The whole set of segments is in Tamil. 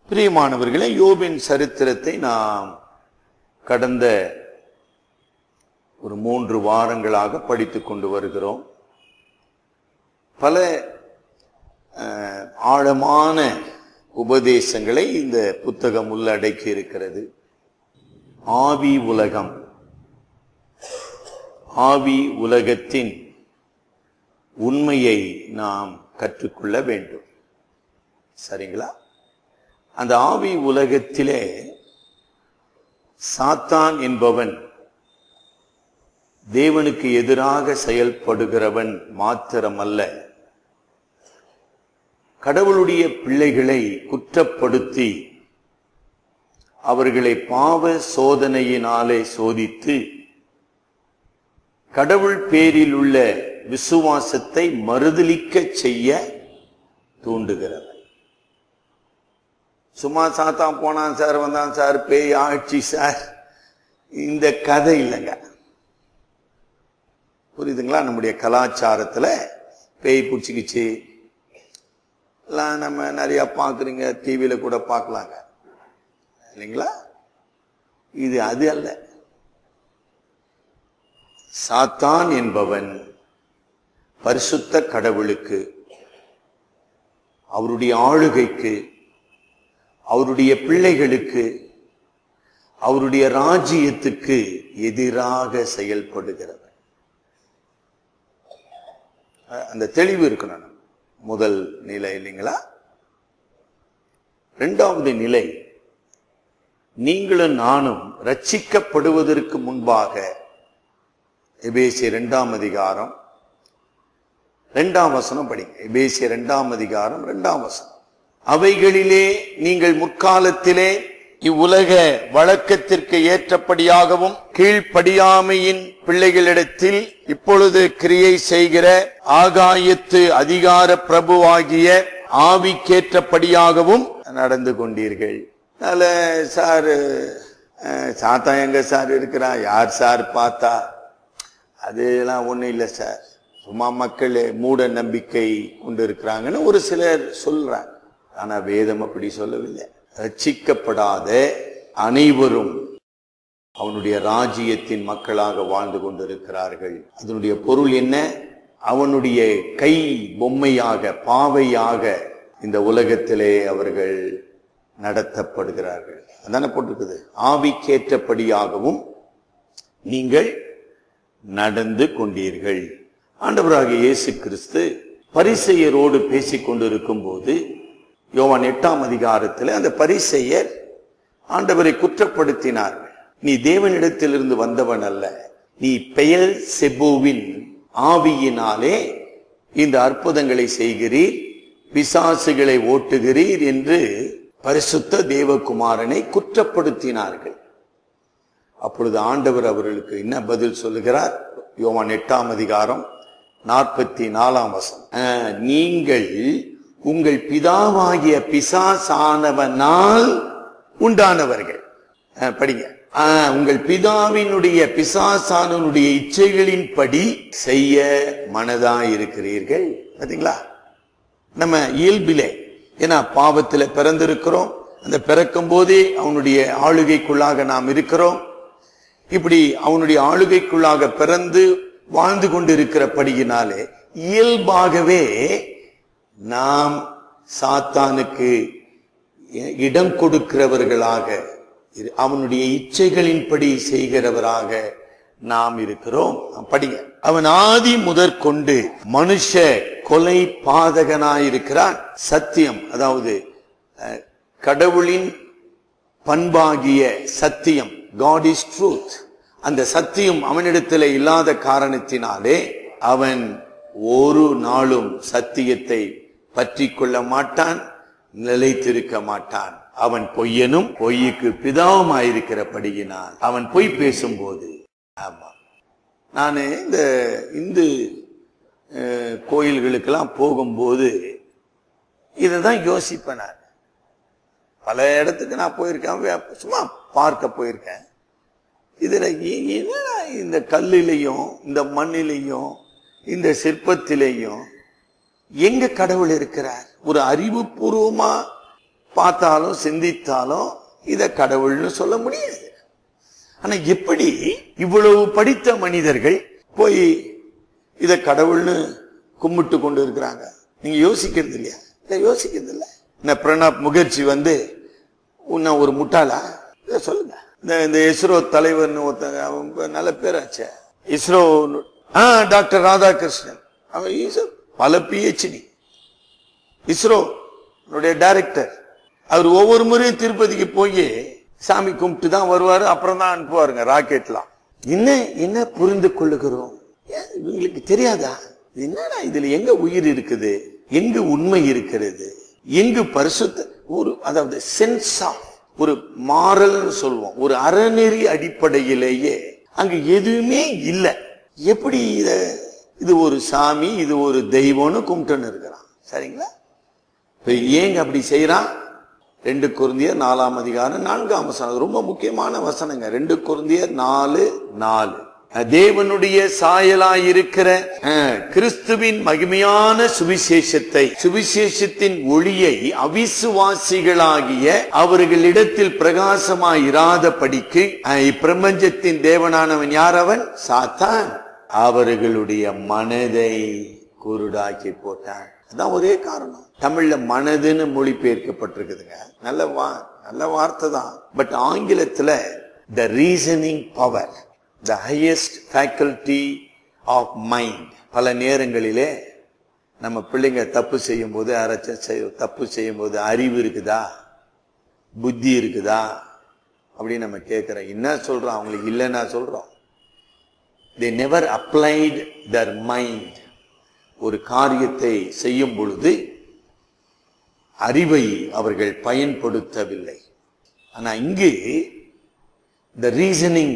பிரியமானவர்களே யோபின் சரித்திரத்தை நாம் கடந்த ஒரு மூன்று வாரங்களாக படித்துக் கொண்டு வருகிறோம் பல அஹ், ஆழமான உபதேசங்களை இந்த புத்தகம் உள்ளடக்கி இருக்கிறது ஆவி உலகம் ஆவி உலகத்தின் உண்மையை நாம் கற்றுக்கொள்ள வேண்டும் சரிங்களா அந்த ஆவி உலகத்திலே சாத்தான் என்பவன் தேவனுக்கு எதிராக செயல்படுகிறவன் மாத்திரமல்ல கடவுளுடைய பிள்ளைகளை குற்றப்படுத்தி அவர்களை பாவ சோதனையினாலே சோதித்து கடவுள் பேரில் உள்ள விசுவாசத்தை மறுதலிக்கச் செய்ய தூண்டுகிறவன் சும்மா சாத்தான் போனான் சார் வந்தான் சார் பேய் ஆட்சி சார் இந்த கதை இல்லைங்க புரியுதுங்களா நம்முடைய கலாச்சாரத்துல பேய் பிடிச்சிக்கிச்சு எல்லாம் நம்ம நிறைய பார்க்குறீங்க டிவியில கூட பார்க்கலாங்க இல்லைங்களா இது அது அல்ல சாத்தான் என்பவன் பரிசுத்த கடவுளுக்கு அவருடைய ஆளுகைக்கு அவருடைய பிள்ளைகளுக்கு அவருடைய ராஜ்யத்துக்கு எதிராக செயல்படுகிறவன் அஹ் அந்த தெளிவு இருக்கணும் நம்ம. முதல் நிலை இல்லைங்களா இரண்டாவது நிலை நீங்களும் நானும் ரட்சிக்கப்படுவதற்கு முன்பாக எபேசிய இரண்டாம் அதிகாரம் இரண்டாம் வசனம் படிங்க எபேசிய இரண்டாம் அதிகாரம் இரண்டாம் வசனம் அவைகளிலே நீங்கள் முற்காலத்திலே இவ்வுலக வழக்கத்திற்கு ஏற்றபடியாகவும் கீழ்ப்படியாமையின் பிள்ளைகளிடத்தில் இப்பொழுது கிரியை செய்கிற ஆகாயத்து அதிகார பிரபுவாகிய ஆவிக்கேற்றபடியாகவும் நடந்து கொண்டீர்கள் அதனால சார் அஹ், சாத்தா எங்க சார் இருக்கிறா யார் சார் பார்த்தா அதெல்லாம் ஒண்ணும் இல்லை சார் சும்மா மக்கள் மூட நம்பிக்கை கொண்டு இருக்கிறாங்கன்னு ஒரு சிலர் சொல்றாங்க ஆனா வேதம் அப்படி சொல்லவில்லை ரட்சிக்கப்படாத அனைவரும் அவனுடைய ராஜ்யத்தின் மக்களாக வாழ்ந்து கொண்டிருக்கிறார்கள் அதனுடைய பொருள் என்ன அவனுடைய கை பொம்மையாக பாவையாக இந்த உலகத்திலே அவர்கள் நடத்தப்படுகிறார்கள் அதானே போட்டிருக்குது ஆவிக்கேற்றபடியாகவும் நீங்கள் நடந்து கொண்டீர்கள் ஆண்டவராகிய இயேசு கிறிஸ்து பரிசெயரோடு பேசிக் கொண்டிருக்கும் போது யோவான் எட்டாம் அதிகாரத்தில் அந்த பரிசெயர் ஆண்டவரை குற்றப்படுத்தினார்கள் நீ தேவனிடத்திலிருந்து வந்தவன் அல்ல நீ பெயல் செபுவின் ஆவியினாலே இந்த அற்புதங்களை செய்கிறீர் பிசாசுகளை ஓட்டுகிறீர் என்று பரிசுத்த தேவகுமாரனை குற்றப்படுத்தினார்கள் அப்பொழுது ஆண்டவர் அவர்களுக்கு என்ன பதில் சொல்லுகிறார் யோவான் எட்டாம் அதிகாரம் நாற்பத்தி நாலாம் வசம் அஹ், நீங்கள் உங்கள் பிதாவாகிய பிசாசானவனால் உண்டானவர்கள் அஹ், படிங்க அஹ், உங்கள் பிதாவினுடைய பிசாசானவனுடைய இச்சைகளின்படி செய்ய மனதாயிருக்கிறீர்கள் பாத்தீங்களா நம்ம இயல்பிலே ஏன்னா பாவத்துல பிறந்திருக்கிறோம் அந்த பிறக்கும் போதே அவனுடைய ஆளுகைக்குள்ளாக நாம் இருக்கிறோம் இப்படி அவனுடைய ஆளுகைக்குள்ளாக பிறந்து வாழ்ந்து கொண்டிருக்கிறபடியினாலே இயல்பாகவே நாம் சாத்தானுக்கு இடம் கொடுக்கிறவர்களாக இரு- அவனுடைய இச்சைகளின்படி செய்கிறவராக நாம் இருக்கிறோம் படிங்க அவன் ஆதி முதற்கொண்டு மனுஷ கொலை பாதகனாயிருக்கிறான் சத்தியம் அதாவது அஹ், கடவுளின் பண்பாகிய சத்தியம் காட் இஸ் ட்ரூத் அந்த சத்தியம் அவனிடத்தில் இல்லாத காரணத்தினாலே அவன் ஒரு நாளும் சத்தியத்தை பற்றி கொள்ள மாட்டான் நிலைத்திருக்க மாட்டான் அவன் பொய்யனும் பொய்யுக்கு பிதாவுமாயிருக்கிறபடியினால் அவன் பொய் பேசும்போது ஆமா நான் இந்த இந்து அஹ், கோயில்களுக்கெல்லாம் போகும்போது இதை தான் யோசிப்பேன் நான் பல இடத்துக்கு நான் போயிருக்கேன் வே- சும்மா பார்க்க போயிருக்கேன் இதுல ஏ- என்னடா இந்த கல்லிலையும் இந்த மண்ணிலையும் இந்த சிற்பத்திலையும் எங்க கடவுள் இருக்கிறார் ஒரு அறிவுபூர்வமா பார்த்தாலும் சிந்தித்தாலும் இத கடவுள்னு சொல்ல முடியாது ஆனா எப்படி இவ்வளவு படித்த மனிதர்கள் போய் இத கடவுள்னு கும்பிட்டு கொண்டு இருக்கிறாங்க நீங்க யோசிக்கிறது இல்லையா இல்ல யோசிக்கிறது இல்ல இந்த பிரணாப் முகர்ஜி வந்து உன்ன ஒரு முட்டாளா இத சொல்லுங்க இந்த இந்த இஸ்ரோ தலைவர்னு ஒருத்தங்க அவன் நல்ல பேராச்சே இஸ்ரோ ஆ டாக்டர் ராதாகிருஷ்ணன் அவன் is a பல பிஹெச்டி இஸ்ரோ டைரக்டர் அவர் ஒவ்வொரு முறையும் திருப்பதிக்கு போய் சாமி கும்பிட்டு தான் வருவாரு அப்புறம் தான் அனுப்புவாருங்க ராக்கெட்லாம் என்ன என்ன புரிந்து கொள்ளுகிறோம் ஏன் இவங்களுக்கு தெரியாதா இது என்னடா இதுல எங்க உயிர் இருக்குது எங்கு உண்மை இருக்கிறது எங்கு பரிசுத்த ஒரு அதாவது சென்ஸ் ஆஃப் ஒரு மாரல் சொல்லுவோம் ஒரு அறநெறி அடிப்படையிலேயே அங்க எதுவுமே இல்லை எப்படி இத இது ஒரு சாமி இது ஒரு தெய்வம்னு கும்பிட்டுன்னு இருக்கிறான் சரிங்களா இப்ப ஏங்க அப்படி செய்யறான் ரெண்டு குருந்தியர் நாலாம் அதிகாரம் நான்காம் வசனம் அது ரொம்ப முக்கியமான வசனங்க ரெண்டு குருந்தியர் நாலு நாலு தேவனுடைய சாயலாயிருக்கிற அஹ், கிறிஸ்துவின் மகிமையான சுவிசேஷத்தை சுவிசேஷத்தின் ஒளியை அவிசுவாசிகளாகிய அவர்களிடத்தில் பிரகாசமாய் இராதபடிக்கு அஹ், இப்பிரபஞ்சத்தின் தேவனானவன் யார் அவன் சாத்தான் அவர்களுடைய மனதை குருடாக்கி போட்டான் அதான் ஒரே காரணம் தமிழ்ல மனதுன்னு மொழிபெயர்க்கப்பட்டிருக்குதுங்க நல்ல வா நல்ல வார்த்தை தான் பட் ஆங்கிலத்துல the reasoning power the highest faculty of mind பல நேரங்களிலே நம்ம பிள்ளைங்க தப்பு செய்யும் போது யாராச்சும் செய்ய- தப்பு செய்யும் போது அறிவு இருக்குதா புத்தி இருக்குதா அப்படின்னு நம்ம கேட்கிறோம் என்ன சொல்றோம் அவங்களுக்கு இல்லைன்னா சொல்றோம் they never applied their mind ஒரு காரியத்தை செய்யும் பொழுது அறிவை அவர்கள் பயன்படுத்தவில்லை ஆனா இங்கு இந்த ரீசனிங்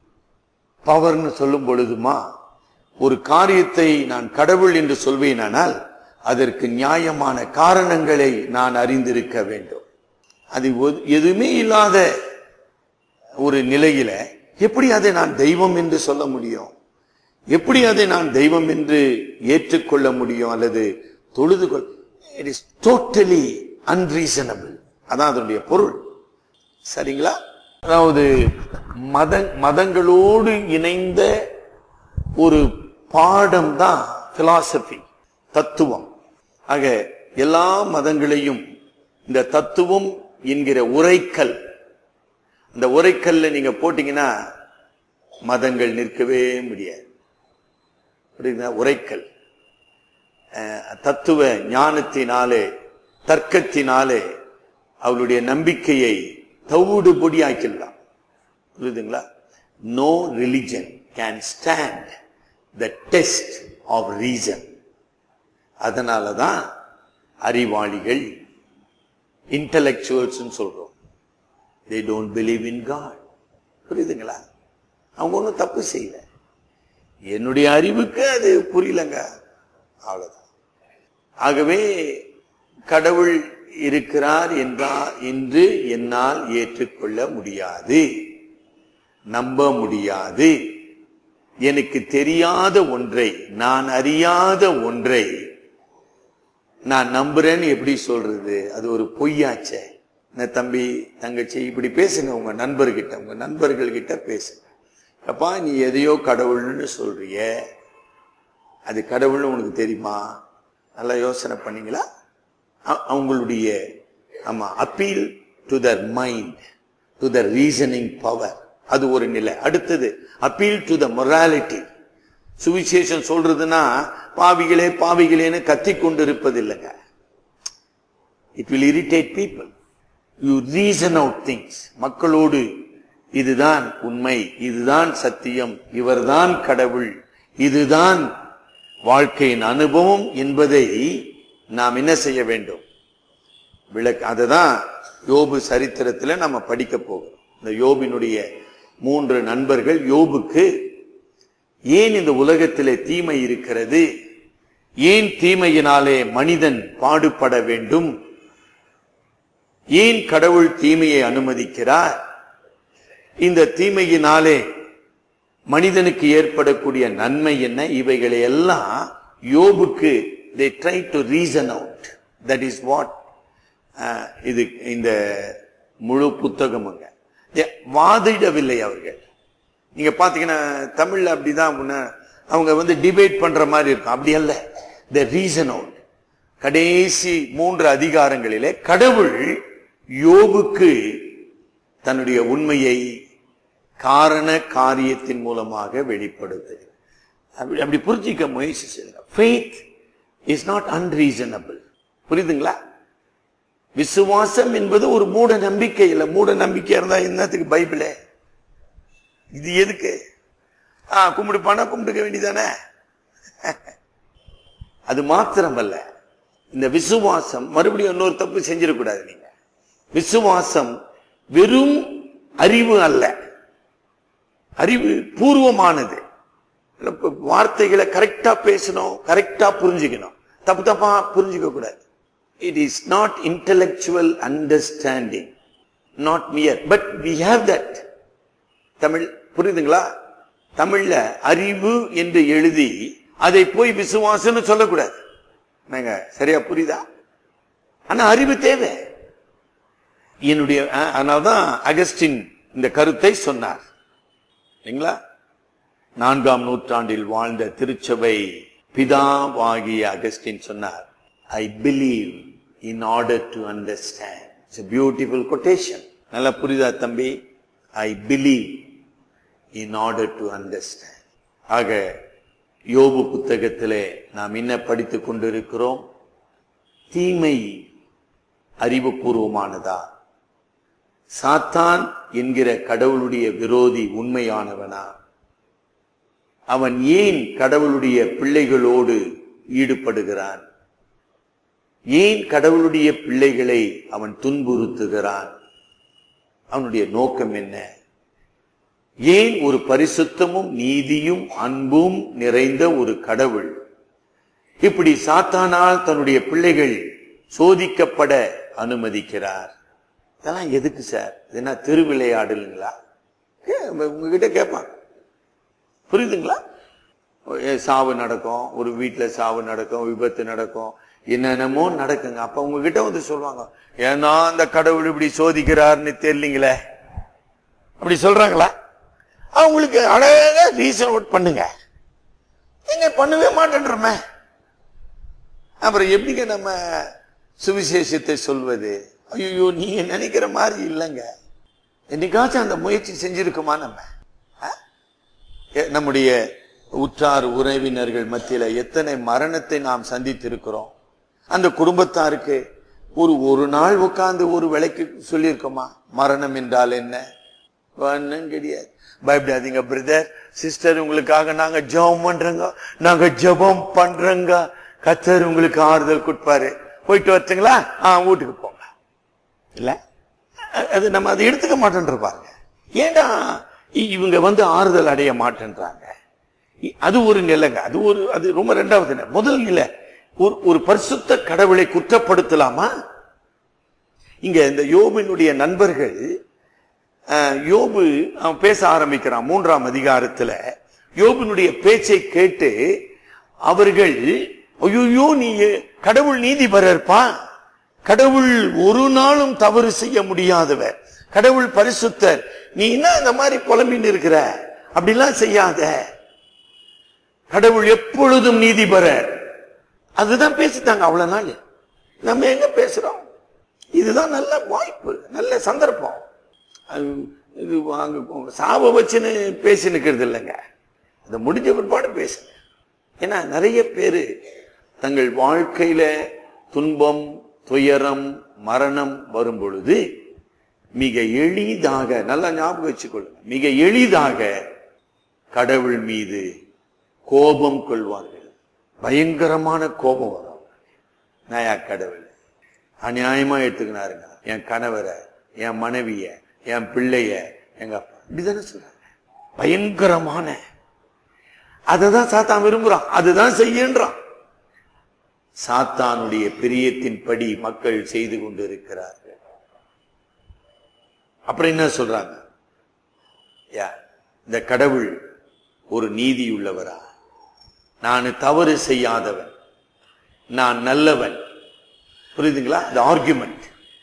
பவர்னு சொல்லும் பொழுதுமா ஒரு காரியத்தை நான் கடவுள் என்று சொல்வேனானால் அதற்கு நியாயமான காரணங்களை நான் அறிந்திருக்க வேண்டும் அது ஒ- எதுவுமே இல்லாத ஒரு நிலையில எப்படி அதை நான் தெய்வம் என்று சொல்ல முடியும் எப்படி அதை நான் தெய்வம் என்று ஏற்றுக்கொள்ள முடியும் அல்லது தொழுது கொள் இட் இஸ் டோட்டலி அன்ரீசனபிள் அதான் அதனுடைய பொருள் சரிங்களா அதாவது மத மதங்களோடு இணைந்த ஒரு பாடம் தான் பிலாசபி தத்துவம் ஆக எல்லா மதங்களையும் இந்த தத்துவம் என்கிற உரைக்கல் இந்த உரைக்கல்ல நீங்க போட்டீங்கன்னா மதங்கள் நிற்கவே முடியாது புரியுதா உரைக்கல் அஹ், தத்துவ ஞானத்தினாலே தர்க்கத்தினாலே அவளுடைய நம்பிக்கையை தவிடு பொடியாக்கிடலாம் புரியுதுங்களா no religion can stand the test of reason அதனால தான் அறிவாளிகள் இன்டலெக்சுவல்ஸ் சொல்றோம் they don't believe in God புரியுதுங்களா அவங்க ஒன்றும் தப்பு செய்யல என்னுடைய அறிவுக்கு அது புரியலங்க அவ்வளவுதான் ஆகவே கடவுள் இருக்கிறார் என்றா என்று என்னால் ஏற்றுக்கொள்ள முடியாது நம்ப முடியாது எனக்கு தெரியாத ஒன்றை நான் அறியாத ஒன்றை நான் நம்புறேன்னு எப்படி சொல்றது அது ஒரு பொய்யாச்சே இந்த தம்பி தங்கச்சி இப்படி பேசுங்க உங்க நண்பர்கிட்ட உங்க நண்பர்கள் கிட்ட பேசுங்க அப்பா நீ எதையோ கடவுள்னு சொல்றிய அது கடவுள்னு உனக்கு தெரியுமா நல்லா யோசனை பண்ணீங்களா அ- அவங்களுடைய ஆமா appeal to their mind to the reasoning power அது ஒரு நிலை அடுத்தது அப்பீல் டு த மொராலிட்டி சுவிசேஷம் சொல்றதுன்னா பாவிகளே பாவிகளேன்னு கத்தி கொண்டு இருப்பதில்லைங்க it will irritate people you reason out things மக்களோடு இதுதான் உண்மை இதுதான் சத்தியம் இவர்தான் கடவுள் இதுதான் வாழ்க்கையின் அனுபவம் என்பதை நாம் என்ன செய்ய வேண்டும் விளக்கு அதுதான் யோபு சரித்திரத்துல நம்ம படிக்க போகிறோம் இந்த யோபினுடைய மூன்று நண்பர்கள் யோபுக்கு ஏன் இந்த உலகத்திலே தீமை இருக்கிறது ஏன் தீமையினாலே மனிதன் பாடுபட வேண்டும் ஏன் கடவுள் தீமையை அனுமதிக்கிறார் இந்த தீமையினாலே மனிதனுக்கு ஏற்படக்கூடிய நன்மை என்ன இவைகளை எல்லாம் யோபுக்கு they try to reason out that is what அஹ், இது இந்த முழு புத்தகமுங்க ஏ, வாதிடவில்லை அவர்கள் நீங்க பாத்தீங்கன்னா தமிழ்ல அப்படிதான் முன்ன- அவங்க வந்து டிபேட் பண்ற மாதிரி இருக்கும் அப்படி அல்ல த ரீசன் அவுட் கடைசி மூன்று அதிகாரங்களிலே கடவுள் யோபுக்கு தன்னுடைய உண்மையை காரண காரியத்தின் மூலமாக வெளிப்படுத்து அப்படி அப்படி புரிஞ்சிக்க முயற்சி செய்யுங்க ஃபெய்த் இஸ் நாட் அன்ரீசனபிள் புரியுதுங்களா விசுவாசம் என்பது ஒரு மூட நம்பிக்கை இல்ல மூட நம்பிக்கையா இருந்தா என்னத்துக்கு பைபிளே இது எதுக்கு ஆ கும்பிடு பணம் கும்பிட்டுக்க வேண்டியதானே அது மாத்திரமல்ல இந்த விசுவாசம் மறுபடியும் இன்னொரு தப்பு செஞ்சிடக்கூடாது நீங்க விசுவாசம் வெறும் அறிவு அல்ல அறிவு பூர்வமானது இப்ப வார்த்தைகளை கரெக்டா பேசணும் கரெக்டா புரிஞ்சுக்கணும் தப்பு தப்பா புரிஞ்சுக்க கூடாது it is not intellectual understanding not mere but we have that Tamil புரியுதுங்களா தமிழ்ல அறிவு என்று எழுதி அதை போய் விசுவாசம்னு சொல்லக்கூடாது நாங்க சரியா புரியுதா ஆனா அறிவு தேவை என்னுடைய அஹ், அதனால்தான் அகஸ்டின் இந்த கருத்தை சொன்னார் இல்லைங்களா நான்காம் நூற்றாண்டில் வாழ்ந்த திருச்சபை பிதாவாகிய அகஸ்டின் சொன்னார் I believe in order to understand it's beautiful quotation நல்லா புரியுதா தம்பி I believe in order to understand ஆக யோபு புத்தகத்திலே நாம் என்ன படித்துக் கொண்டிருக்கிறோம் தீமை அறிவுபூர்வமானதா சாத்தான் என்கிற கடவுளுடைய விரோதி உண்மையானவனா அவன் ஏன் கடவுளுடைய பிள்ளைகளோடு ஈடுபடுகிறான் ஏன் கடவுளுடைய பிள்ளைகளை அவன் துன்புறுத்துகிறான் அவனுடைய நோக்கம் என்ன ஏன் ஒரு பரிசுத்தமும் நீதியும் அன்பும் நிறைந்த ஒரு கடவுள் இப்படி சாத்தானால் தன்னுடைய பிள்ளைகள் சோதிக்கப்பட அனுமதிக்கிறார் இதெல்லாம் எதுக்கு சார் இது என்ன திருவிளையாடலுங்களா கே- உங்ககிட்ட கேட்பாங்க புரியுதுங்களா ஏ, சாவு நடக்கும் ஒரு வீட்டுல சாவு நடக்கும் விபத்து நடக்கும் என்னென்னமோ நடக்குங்க அப்ப உங்ககிட்ட வந்து சொல்லுவாங்க ஏன்னா அந்த கடவுள் இப்படி சோதிக்கிறாருன்னு தெரியலீங்களே அப்படி சொல்றாங்களா அவங்களுக்கு அழகா ரீசன் அவுட் பண்ணுங்க நீங்க பண்ணவே மாட்டேன்றமே அப்புறம் எப்படிங்க நம்ம சுவிசேஷத்தை சொல்வது ஐயோ நீங்க நினைக்கிற மாதிரி இல்லைங்க என்னைக்காச்சும் அந்த முயற்சி செஞ்சிருக்குமா நம்ம ஆ? எ- நம்முடைய உற்றார் உறவினர்கள் மத்தியில எத்தனை மரணத்தை நாம் சந்தித்திருக்கிறோம் அந்த குடும்பத்தாருக்கு ஒரு ஒரு நாள் உட்கார்ந்து ஒரு விலைக்கு சொல்லியிருக்கோமா மரணம் என்றால் என்ன ஒண்ணும் கிடையாது பயப்படாதீங்க பிரதர் சிஸ்டர் உங்களுக்காக நாங்க ஜெபம் பண்றோங்க நாங்க ஜெபம் பண்றோங்க கத்தர் உங்களுக்கு ஆறுதல் கொடுப்பாரு போயிட்டு வரட்டுங்களா ஆ வீட்டுக்கு போங்க இல்ல அ- அது நம்ம அதை எடுத்துக்க மாட்டேன்ற பாருங்க ஏண்டா இ- இவங்க வந்து ஆறுதல் அடைய மாட்டேன்றாங்க இ- அது ஒரு நிலைங்க அது ஒரு அது ரொம்ப ரெண்டாவது நிலை முதல் நிலை ஒரு ஒரு பரிசுத்த கடவுளை குற்றப்படுத்தலாமா இங்க இந்த யோபினுடைய நண்பர்கள் அஹ், யோபு அவன் பேச ஆரம்பிக்கிறான் மூன்றாம் அதிகாரத்துல யோபினுடைய பேச்சை கேட்டு அவர்கள் ஐயோ நீ கடவுள் நீதிபரர்ப்பா கடவுள் ஒரு நாளும் தவறு செய்ய முடியாதவர் கடவுள் பரிசுத்தர் நீ என்ன இந்த மாதிரி புலம்பின்னு இருக்கிற அப்படிலாம் செய்யாத கடவுள் எப்பொழுதும் நீதிபரர் அதுதான் பேசிட்டாங்க அவ்வளவு நாள் நம்ம எங்க பேசுறோம் இதுதான் நல்ல வாய்ப்பு நல்ல சந்தர்ப்பம் அது இது வாங்க போங்க சாப வச்சுன்னு பேசி நிக்கிறது இல்லைங்க அதை முடிஞ்ச பிற்பாடு பேசுங்க ஏன்னா நிறைய பேரு தங்கள் வாழ்க்கையில துன்பம் துயரம் மரணம் வரும் பொழுது மிக எளிதாக நல்லா ஞாபகம் வச்சுக்கொள்ளுங்க மிக எளிதாக கடவுள் மீது கோபம் கொள்வார்கள் பயங்கரமான கோபம் வரும் நாயா கடவுள் அநியாயமா எடுத்துக்கினாருங்க என் கணவரை என் மனைவிய என் பிள்ளைய எங்க அப்பா இப்படிதானே சொல்றாங்க பயங்கரமான அததான் சாத்தான் விரும்புறான் அதுதான் செய்யன்றான் சாத்தானுடைய பிரியத்தின்படி மக்கள் செய்து கொண்டிருக்கிறார்கள் அப்புறம் என்ன சொல்றாங்க யா இந்த கடவுள் ஒரு நீதியுள்ளவரா நான் தவறு செய்யாதவன் நான் நல்லவன் புரியுதுங்களா இந்த ஆர்குமெண்ட்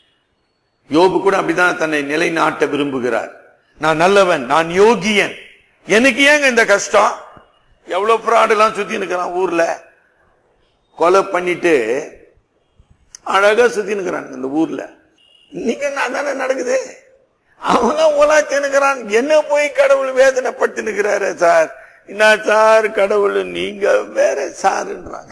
யோபு கூட அப்படிதான் தன்னை நிலைநாட்ட விரும்புகிறார் நான் நல்லவன் நான் யோகியன் எனக்கு ஏங்க இந்த கஷ்டம் எவ்வளவு fraud எல்லாம் சுத்தி நிக்கிறான் ஊர்ல கொலை பண்ணிட்டு அழகா சுத்தி நிக்கிறான் இந்த ஊர்ல நீங்க நான் தானே நடக்குது அவன் உலாச்சி நிக்கிறான் என்ன போய் கடவுள் வேதனைப்பட்டு நிக்கிறாரு சார் என்ன சார் கடவுள் நீங்க வேற சாருன்றாங்க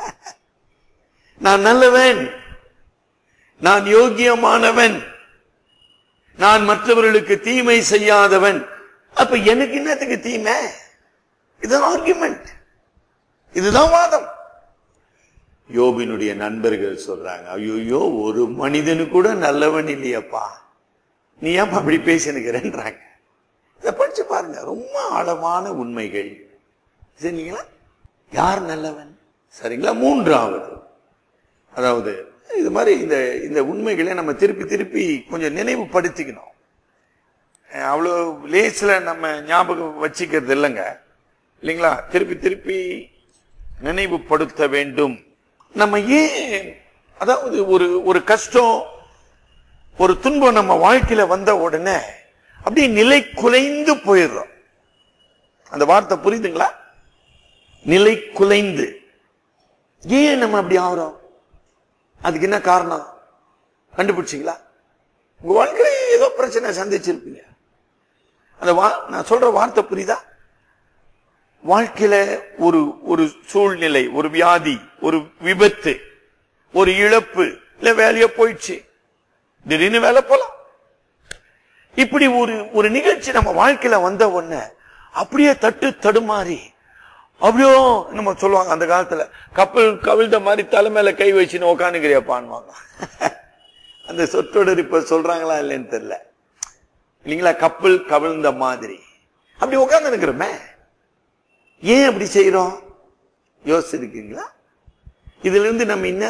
நான் நல்லவன் நான் யோகியமானவன் நான் மற்றவர்களுக்கு தீமை செய்யாதவன் அப்ப எனக்கு என்னத்துக்கு தீமை இதுதான் ஆர்குமெண்ட் இதுதான் வாதம் யோபினுடைய நண்பர்கள் சொல்றாங்க ஐயோ ஒரு மனிதனு கூட நல்லவன் இல்லையப்பா நீ ஏன் அப்படி பேசினுக்கிறேன்றாங்க இதை படிச்சு பாருங்க ரொம்ப ஆழமான உண்மைகள் சரிங்களா யார் நல்லவன் சரிங்களா மூன்றாவது அதாவது இது மாதிரி இந்த இந்த உண்மைகளை நம்ம திருப்பி திருப்பி கொஞ்சம் நினைவுபடுத்திக்கணும் அஹ் அவ்வளோ லேசில் நம்ம ஞாபகம் வச்சுக்கிறது இல்லைங்க இல்லைங்களா திருப்பி திருப்பி நினைவுபடுத்த வேண்டும் நம்ம ஏன் அதாவது ஒரு ஒரு கஷ்டம் ஒரு துன்பம் நம்ம வாழ்க்கையில வந்த உடனே அப்படியே நிலை குலைந்து போயிடுறோம் அந்த வார்த்தை புரியுதுங்களா நிலை குலைந்து ஏன் நம்ம அப்படி ஆகுறோம் அதுக்கு என்ன காரணம் கண்டுபிடிச்சிங்களா உங்க வாழ்க்கையில ஏதோ பிரச்சனை சந்திச்சிருப்பீங்க அந்த வா நான் சொல்ற வார்த்தை புரியுதா வாழ்க்கையில ஒரு ஒரு சூழ்நிலை ஒரு வியாதி ஒரு விபத்து ஒரு இழப்பு இல்ல வேலைய போயிடுச்சு திடீர்னு வேலை போலாம் இப்படி ஒரு ஒரு நிகழ்ச்சி நம்ம வாழ்க்கையில வந்த உடனே அப்படியே தட்டு தடுமாறி அப்படியோ நம்ம சொல்லுவாங்க அந்த காலத்துல கப்பல் கவிழ்ந்த மாதிரி தலை மேல கை வச்சுன்னு உக்காந்துக்கிறியப்பான்வாங்க அந்த சொற்றொடர் இப்ப சொல்றாங்களா இல்லைன்னு தெரியல இல்லைங்களா கப்பல் கவிழ்ந்த மாதிரி அப்படி உட்கார்ந்து இருக்கிறோமே ஏன் அப்படி செய்யறோம் யோசிச்சிருக்கீங்களா இதுல இருந்து நம்ம என்ன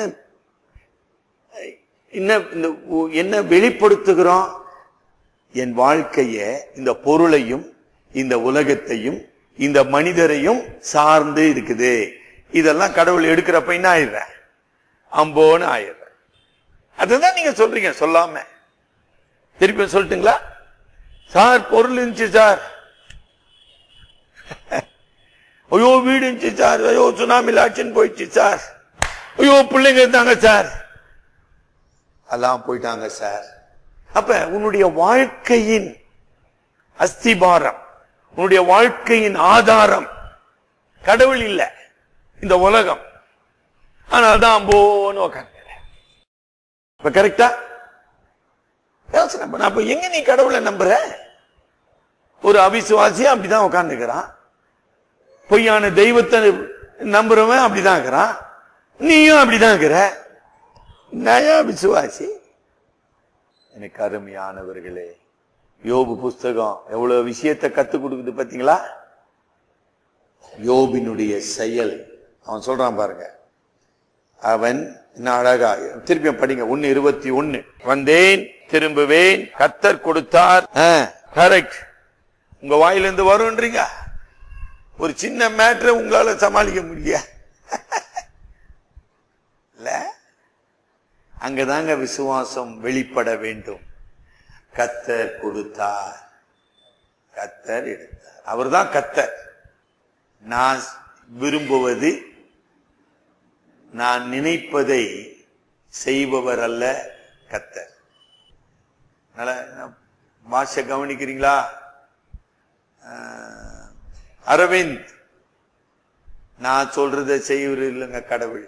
என்ன இந்த உ- என்ன வெளிப்படுத்துகிறோம் என் வாழ்க்கைய இந்த பொருளையும் இந்த உலகத்தையும் இந்த மனிதரையும் சார்ந்து இருக்குது இதெல்லாம் கடவுள் எடுக்கிறப்ப என்ன ஆயிடுறேன் அம்போன்னு ஆயிடுறேன் அதுதான் நீங்க சொல்றீங்க சொல்லாம திருப்பி சொல்லட்டுங்களா சார் பொருள் இருந்துச்சு சார் ஐயோ வீடு இருந்துச்சு சார் ஐயோ சுனாமி ஆச்சுன்னு போயிடுச்சு சார் ஐயோ பிள்ளைங்க இருந்தாங்க சார் எல்லாம் போயிட்டாங்க சார் அப்ப உன்னுடைய வாழ்க்கையின் அஸ்திபாரம் உன்னுடைய வாழ்க்கையின் ஆதாரம் கடவுள் இல்ல இந்த உலகம் ஆனால் தான் போன்னு உக்காந்து இப்ப கரெக்டா யோசனை பண்ண அப்ப எங்க நீ கடவுளை நம்புற ஒரு அவிசுவாசி அப்படிதான் உட்கார்ந்துக்கிறான் பொய்யான தெய்வத்தை நம்புறவன் அப்படிதான் இருக்கிறான் நீயும் அப்படிதான் இருக்கிற நயா விசுவாசி எனக்கு அருமையானவர்களே யோபு புஸ்தகம் எவ்வளவு விஷயத்தை கத்துக் கொடுக்குது பாத்தீங்களா யோபினுடைய செயல் அவன் சொல்றான் பாருங்க அவன் என்ன அழகா திருப்பி படிங்க ஒன்னு இருபத்தி ஒன்னு வந்தேன் திரும்புவேன் கத்தர் கொடுத்தார் கரெக்ட் உங்க வாயிலிருந்து வரும்ன்றீங்க ஒரு சின்ன மேட்ரை உங்களால சமாளிக்க முடிய இல்ல அங்கதாங்க விசுவாசம் வெளிப்பட வேண்டும் கத்தர் கொடுத்தார் கத்தர் எடுத்தார் அவர்தான் கத்தர் நான் விரும்புவது நான் நினைப்பதை செய்பவர் அல்ல கத்தர் அதனால நான் பாஷை கவனிக்கிறீங்களா ஆஹ், அரவிந்த் நான் சொல்றதை செய்வது இல்லைங்க கடவுள்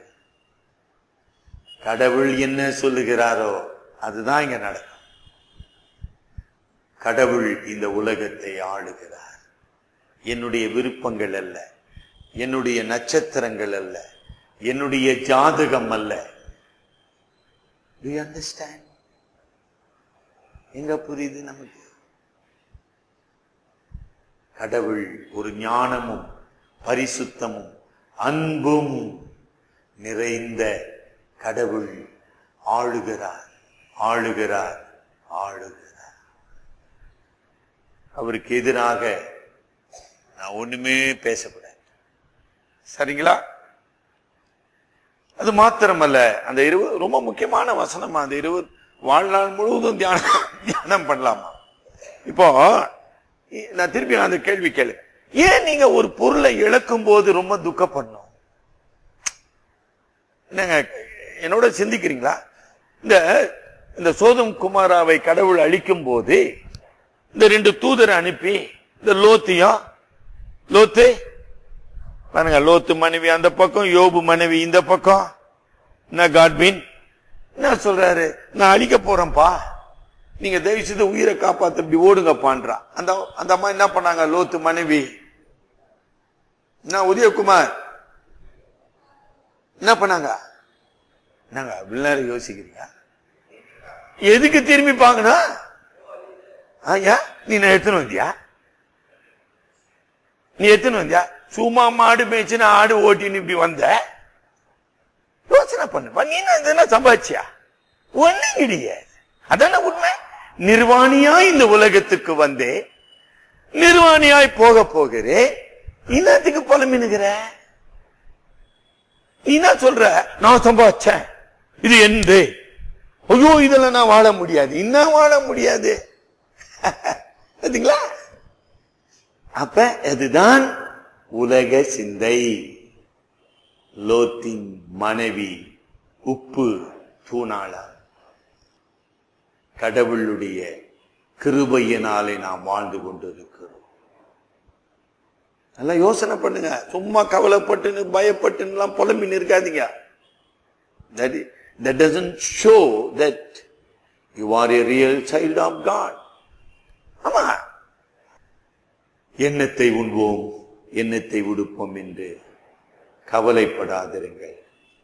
கடவுள் என்ன சொல்லுகிறாரோ அதுதான் இங்க நடக்கும் கடவுள் இந்த உலகத்தை ஆளுகிறார் என்னுடைய விருப்பங்கள் அல்ல என்னுடைய நட்சத்திரங்கள் அல்ல என்னுடைய ஜாதகம் அல்ல டு அண்டர்ஸ்டாண்ட் எங்க புரியுது நமக்கு கடவுள் ஒரு ஞானமும் பரிசுத்தமும் அன்பும் நிறைந்த கடவுள் ஆளுகிறார் ஆளுகிறார் ஆளுகிறார் அவருக்கு எதிராக நான் ஒண்ணுமே பேசக்கூடாது சரிங்களா அது மாத்திரமல்ல அந்த இருபது ரொம்ப முக்கியமான வசனம் அந்த இருபது வாழ்நாள் முழுவதும் தியானம் தியானம் பண்ணலாமா இப்போ இ- நான் திருப்பி அந்த கேள்வி கேளு ஏன் நீங்க ஒரு பொருளை இழக்கும் போது ரொம்ப துக்கப்படணும் என்னங்க என்னோட சிந்திக்கிறீங்களா இந்த இந்த சோதம் குமாராவை கடவுள் அழிக்கும் போது இந்த ரெண்டு தூதரை அனுப்பி இந்த லோத்தியும் லோத்து பாருங்க லோத்து மனைவி அந்த பக்கம் யோபு மனைவி இந்த பக்கம் என்ன காட்பின் என்ன சொல்றாரு நான் அழிக்க போறேன்ப்பா நீங்க தயவு செய்து உயிரை காப்பாத்த இப்படி ஓடுங்கப்பான்றா அந்த அந்த அம்மா என்ன பண்ணாங்க லோத்து மனைவி என்ன உதயகுமார் என்ன பண்ணாங்க என்னங்க அவ்வளவு நேரம் யோசிக்கிறீங்க எதுக்கு திரும்பி பாங்கனா ஐயா நீ நான் எடுத்துன்னு வந்தியா நீ எடுத்துன்னு வந்தியா சும்மா மாடு மேய்ச்சின்னு ஆடு ஓட்டின்னு இப்படி வந்த யோசனை பண்ணு நீ என்ன இதெல்லாம் சம்பாதிச்சியா ஒண்ணும் கிடையாது அதான உண்மை நிர்வாணியாய் இந்த உலகத்துக்கு வந்தே நிர்வாணியாய் போக போகிறேன் இன்னத்துக்கு புலம்பினுகிற நீ என்ன சொல்ற நான் சம்பாதிச்சேன் இது எந்து ஐயோ இதெல்லாம் நான் வாழ முடியாது இன்னும் வாழ முடியாது பாத்தீங்களா அப்ப அதுதான் உலக சிந்தை லோத்தின் மனைவி உப்பு தூணாளா கடவுளுடைய கிருபையினாலே நாம் வாழ்ந்து கொண்டிருக்கிறோம் நல்லா யோசனை பண்ணுங்க சும்மா கவலைப்பட்டுன்னு பயப்பட்டுன்னு புலம்பின்னு இருக்காதீங்க that i- that doesn't show that you are a real child of God ஆமா எண்ணத்தை உண்போம் எண்ணத்தை உடுப்போம் என்று கவலைப்படாதிருங்கள்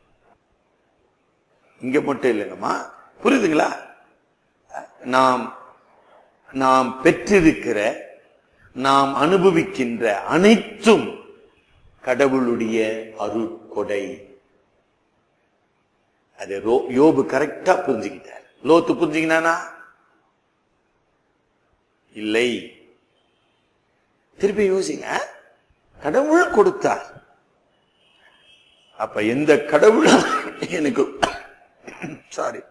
இங்க மட்டும் இல்லைங்கம்மா புரியுதுங்களா நாம் நாம் பெற்றிருக்கிற நாம் அனுபவிக்கின்ற அனைத்தும் கடவுளுடைய அருட்கொடை அது ரோ- யோபு கரெக்டா புரிஞ்சுக்கிட்டார் லோத்து புரிஞ்சுக்கினானா இல்லை திருப்பி யோசிங்க கடவுள் கொடுத்தார் அப்ப எந்த கடவுள் எனக்கு சாரி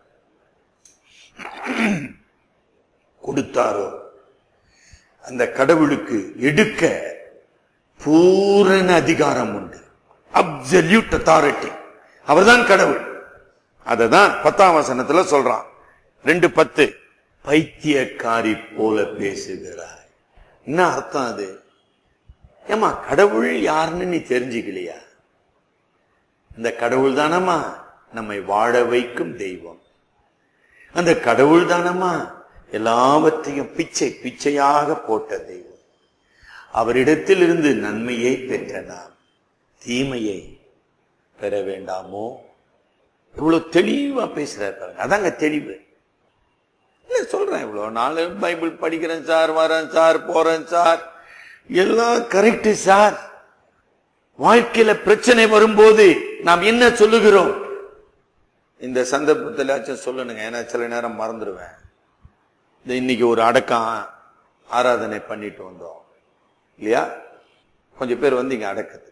கொடுத்தாரோ அந்த கடவுளுக்கு எடுக்க பூரண அதிகாரம் உண்டு அப்சல்யூட் அத்தாரிட்டி அவர்தான் கடவுள் அததான் பத்தாம் வசனத்துல சொல்றான் ரெண்டு பத்து பைத்தியக்காரி போல பேசுகிறாய் என்ன அர்த்தம் அது ஏமா கடவுள் யாருன்னு நீ தெரிஞ்சுக்கலையா இந்த கடவுள் தானம்மா நம்மை வாழ வைக்கும் தெய்வம் அந்த கடவுள் தானம்மா எல்லாவற்றையும் பிச்சை பிச்சையாக போட்ட தெய்வம் அவரிடத்தில் இருந்து நன்மையை பெற்ற நாம் தீமையை பெற வேண்டாமோ இவ்வளவு தெளிவா பேசுறாரு பாருங்க அதாங்க தெளிவு இல்ல சொல்றேன் இவ்வளவு நாள் பைபிள் படிக்கிறேன் சார் வரேன் சார் போறேன் சார் எல்லாம் கரெக்ட் சார் வாழ்க்கையில பிரச்சனை வரும்போது நாம் என்ன சொல்லுகிறோம் இந்த சந்தர்ப்பத்திலாச்சும் சொல்லணுங்க ஏன்னா சில நேரம் மறந்துடுவேன் இந்த இன்னைக்கு ஒரு அடக்கம் ஆராதனை பண்ணிட்டு வந்தோம் இல்லையா கொஞ்சம் பேர் வந்தீங்க அடக்கத்துக்கு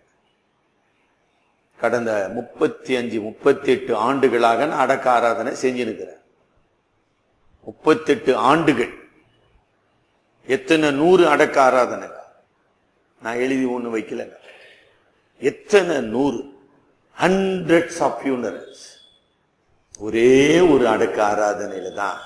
கடந்த முப்பத்தி அஞ்சு முப்பத்தி எட்டு ஆண்டுகளாக நான் அடக்க ஆராதனை செஞ்சிருக்கிறேன் முப்பத்தெட்டு ஆண்டுகள் எத்தனை நூறு அடக்க ஆராதனைங்க நான் எழுதி ஒண்ணு வைக்கலங்க எத்தனை நூறு ஹண்ட்ரட்ஸ் ஆஃப் funerals ஒரே ஒரு அடக்க ஆராதனையில தான்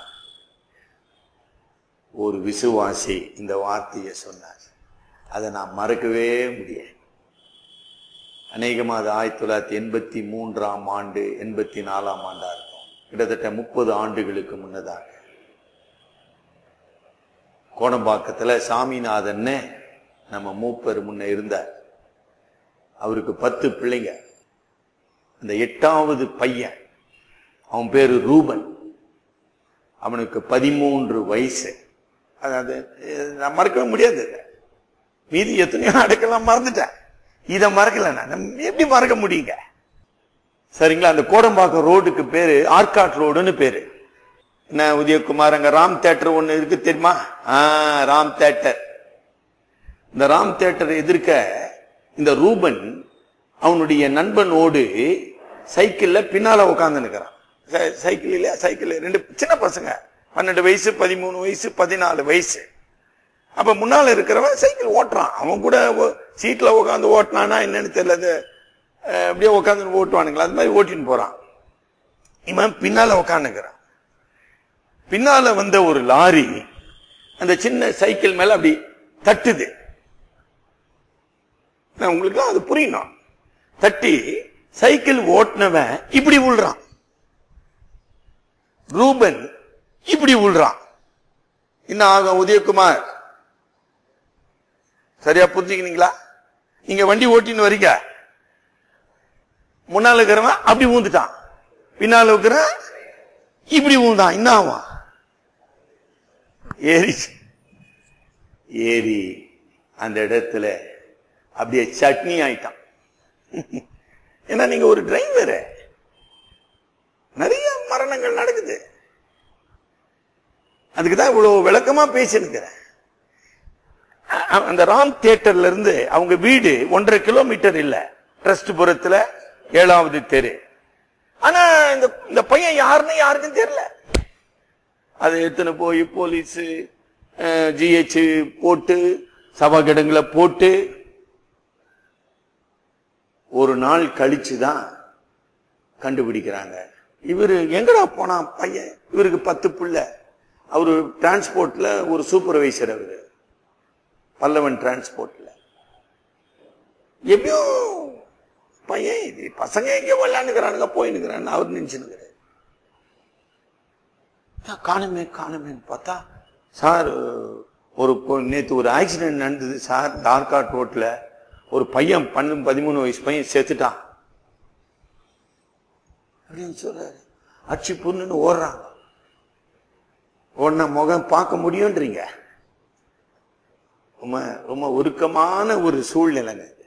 ஒரு விசுவாசி இந்த வார்த்தையை சொன்னார் அதை நான் மறக்கவே முடியாது அநேகமாக அது ஆயிரத்தி தொள்ளாயிரத்தி எண்பத்தி மூன்றாம் ஆண்டு எண்பத்தி நாலாம் ஆண்டா இருக்கும் கிட்டத்தட்ட முப்பது ஆண்டுகளுக்கு முன்னதாக கோடம்பாக்கத்துல சாமிநாதன்னு நம்ம மூப்பர் முன்ன இருந்தார் அவருக்கு பத்து பிள்ளைங்க அந்த எட்டாவது பையன் அவன் பேரு ரூபன் அவனுக்கு பதிமூன்று வயசு அதாவது இது நான் மறக்கவே முடியாது இதை. மீதி எத்தனையோ அடக்கலாம் மறந்துட்டேன் இதை மறக்கல நான் நம்ம எப்படி மறக்க முடியுங்க சரிங்களா அந்த கோடம்பாக்கம் ரோடுக்கு பேரு ஆர்காட் ரோடுன்னு பேரு என்ன உதயகுமார் அங்க ராம் தேட்டர் ஒண்ணு இருக்கு தெரியுமா ஆ ராம் தேட்டர் இந்த ராம் தேட்டர் எதிர்க்க இந்த ரூபன் அவனுடைய நண்பனோடு சைக்கிள்ல பின்னால உட்கார்ந்து நிக்கிறான் சை- சைக்கிள் இல்லையா சைக்கிள் ரெண்டு சின்ன பசங்க பன்னெண்டு வயசு பதிமூணு வயசு பதினாலு வயசு அப்ப முன்னால இருக்கிறவன் சைக்கிள் ஓட்டுறான் அவன் கூட ஒ- சீட்ல உட்காந்து ஓட்டினானா என்னன்னு தெரியல அது, அஹ், அப்படியே உட்காந்து ஓட்டுவானுங்களா அது மாதிரி ஓட்டின்னு போறான் இவன் பின்னால உட்காந்துக்கிறான் பின்னால வந்த ஒரு லாரி அந்த சின்ன சைக்கிள் மேல அப்படி தட்டுது நான் உங்களுக்கு அது புரியணும் தட்டி சைக்கிள் ஓட்டுனவன் இப்படி விழுறான் ரூபன் இப்படி விழுறான் என்ன ஆகும் உதயகுமார் சரியா புரிஞ்சுக்கினீங்களா நீங்க வண்டி ஓட்டின்னு வரீங்க முன்னால இருக்கிறவன் அப்படி ஊந்துட்டான் பின்னால இருக்கிறவன் இப்படி ஊந்தான் என்ன ஆவான் ஏறி ஏறி அந்த இடத்துல அப்படியே சட்னி ஆயிட்டான் ஏன்னா நீங்க ஒரு டிரைவர் நிறைய மரணங்கள் நடக்குது அதுக்கு தான் இவ்வளவு விளக்கமா பேசியிருக்கிறேன் அ- அந்த ராம் தியேட்டர்ல இருந்து அவங்க வீடு ஒன்றரை கிலோமீட்டர் இல்ல ட்ரஸ்ட்புரத்துல ஏழாவது தெரு ஆனா இந்த இந்த பையன் யாருன்னு யாருக்கும் தெரியல அதை எடுத்துன்னு போய் போலீஸ் ஜிஹெச் போட்டு சபாகிடங்களை போட்டு ஒரு நாள் கழிச்சு தான் கண்டுபிடிக்கிறாங்க இவரு எங்கடா போனா பையன் இவருக்கு பத்து பிள்ளை அவரு டிரான்ஸ்போர்ட்ல ஒரு சூப்பர்வைசர் அவரு பல்லவன் டிரான்ஸ்போர்ட்ல எப்படியோ பையன் இது பசங்க எங்க விளையாண்டுக்கிறானுங்க போயினுக்கிறான்னு அவர் நினைச்சுனுக்கிறாரு நான் காணுமே காணுமேன்னு பார்த்தா சார் ஒரு பொ- நேத்து ஒரு ஆக்சிடென்ட் நடந்தது சார் டார்காட் ரோட்ல ஒரு பையன் பன்னெண்டு பதிமூணு வயசு பையன் செத்துட்டான் அப்படின்னு சொல்றாரு அச்சு புண்ணுன்னு ஓடுறாங்க உன்ன முகம் பார்க்க முடியும்ன்றீங்க ரொம்ப ரொம்ப உருக்கமான ஒரு சூழ்நிலைங்க இது.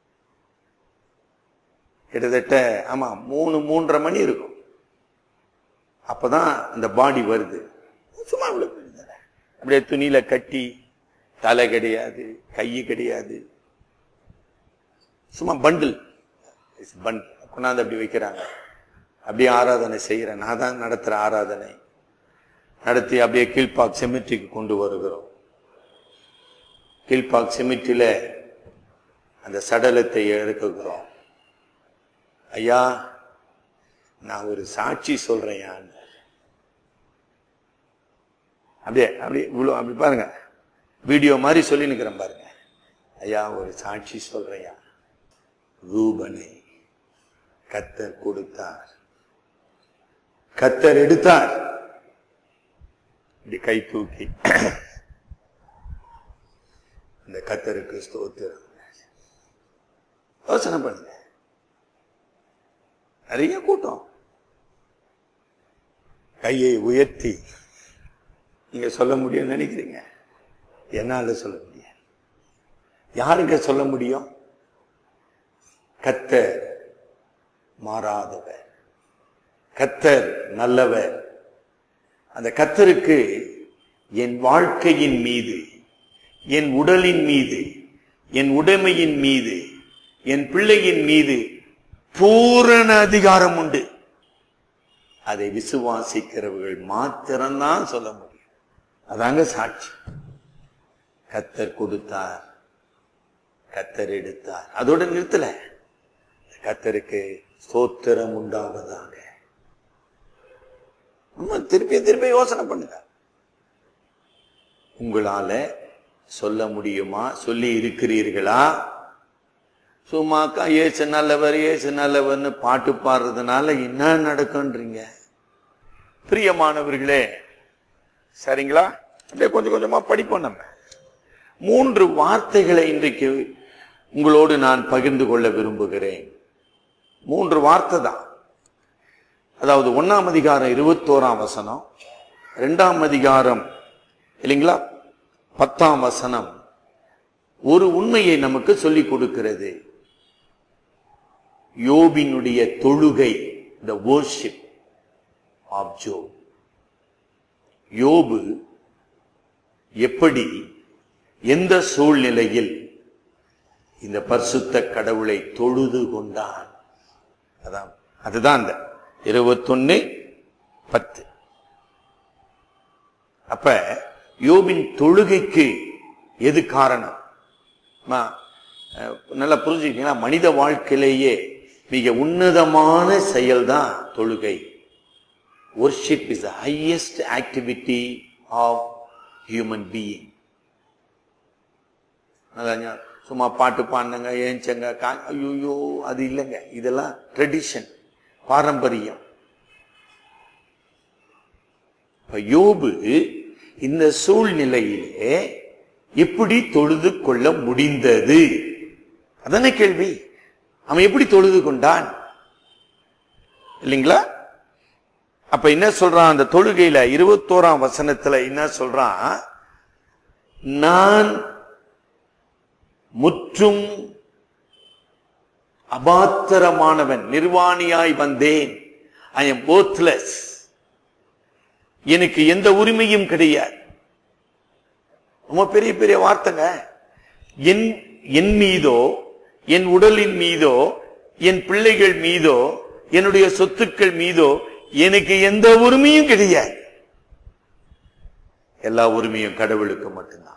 கிட்டத்தட்ட ஆமா மூணு மூன்றரை மணி இருக்கும் அப்பதான் அந்த பாடி வருது சும்மா இவ்வளவு பெரிய தலை. அப்படியே துணியில கட்டி தலை கிடையாது கை கிடையாது சும்மா பண்டில் பண்டில் கொண்டாந்து அப்படி வைக்கிறாங்க அப்படியே ஆராதனை செய்யறேன் நான் தான் நடத்துற ஆராதனை நடத்தி அப்படியே கீழ்பாக் செமிட்ரிக்கு கொண்டு வருகிறோம் கீழ்பாக் செமிட்ரியில அந்த சடலத்தை இறக்குகிறோம் ஐயா நான் ஒரு சாட்சி சொல்றேன் யான்னு அப்படியே அப்படியே இவ்வளோ அப்படி பாருங்க வீடியோ மாதிரி சொல்லி நிக்கிறேன் பாருங்க ஐயா ஒரு சாட்சி சொல்றையா ரூபனை கத்தர் கொடுத்தார் கத்தர் எடுத்தார் இப்படி கை தூக்கி இந்த கத்தருக்கு ஸ்தோத்திரம் யோசனை பண்ணுங்க நிறைய கூட்டம் கையை உயர்த்தி நீங்க சொல்ல முடியும்னு நினைக்கிறீங்க என்னால சொல்ல முடியாது யாருங்க சொல்ல முடியும் கத்தர் மாறாதவர் கத்தர் நல்லவர் அந்த கத்தருக்கு என் வாழ்க்கையின் மீது என் உடலின் மீது என் உடைமையின் மீது என் பிள்ளையின் மீது பூரண அதிகாரம் உண்டு அதை விசுவாசிக்கிறவர்கள் மாத்திரம்தான் சொல்ல முடியும் அதாங்க சாட்சி கத்தர் கொடுத்தார் கத்தர் எடுத்தார் அதோட நிறுத்தல கத்தருக்கு ஸ்தோத்திரம் உண்டாவதாக நம்ம திருப்பி திருப்பி யோசனை பண்ணுங்க உங்களால சொல்ல முடியுமா சொல்லி இருக்கிறீர்களா சும்மாக்கா ஏசு நல்லவர் ஏசு நல்லவர்னு பாட்டு பாடுறதுனால என்ன நடக்கும்ன்றீங்க பிரியமானவர்களே சரிங்களா அப்படியே கொஞ்சம் கொஞ்சமா படிப்போம் நம்ம மூன்று வார்த்தைகளை இன்றைக்கு உங்களோடு நான் பகிர்ந்து கொள்ள விரும்புகிறேன் மூன்று வார்த்தை தான் அதாவது ஒன்னாம் அதிகாரம் இருபத்தோராம் வசனம் ரெண்டாம் அதிகாரம் இல்லைங்களா பத்தாம் வசனம் ஒரு உண்மையை நமக்கு சொல்லிக் கொடுக்கிறது யோபினுடைய தொழுகை த worship ஆப் ஜோப் யோபு எப்படி எந்த சூழ்நிலையில் இந்த பரிசுத்த கடவுளை தொழுது கொண்டான் அதான் அதுதான் அந்த இருபத்தொன்னு பத்து அப்ப யோபின் தொழுகைக்கு எது காரணம் அம்மா, அஹ், நல்லா புரிஞ்சுக்கிட்டீங்களா மனித வாழ்க்கையிலேயே மிக உன்னதமான செயல்தான் தொழுகை worship is the highest activity of human being அதான் ஞா- சும்மா பாட்டு பாடினங்க ஏஞ்சங்க ஐயோ அது இல்லைங்க இதெல்லாம் ட்ரெடிஷன் பாரம்பரியம் இப்ப யோபு இந்த சூழ்நிலையிலே எப்படி தொழுது கொள்ள முடிந்தது அதானே கேள்வி அவன் எப்படி தொழுது கொண்டான் இல்லைங்களா அப்ப என்ன சொல்றான் அந்த தொழுகையில இருபத்தோராம் வசனத்துல என்ன சொல்றான் நான் முற்றும் அபாத்திரமானவன் நிர்வாணியாய் வந்தேன் ஐ எம் போத்லெஸ் எனக்கு எந்த உரிமையும் கிடையாது ரொம்ப பெரிய பெரிய வார்த்தைங்க என் என் மீதோ என் உடலின் மீதோ என் பிள்ளைகள் மீதோ என்னுடைய சொத்துக்கள் மீதோ எனக்கு எந்த உரிமையும் கிடையாது எல்லா உரிமையும் கடவுளுக்கு மட்டும்தான்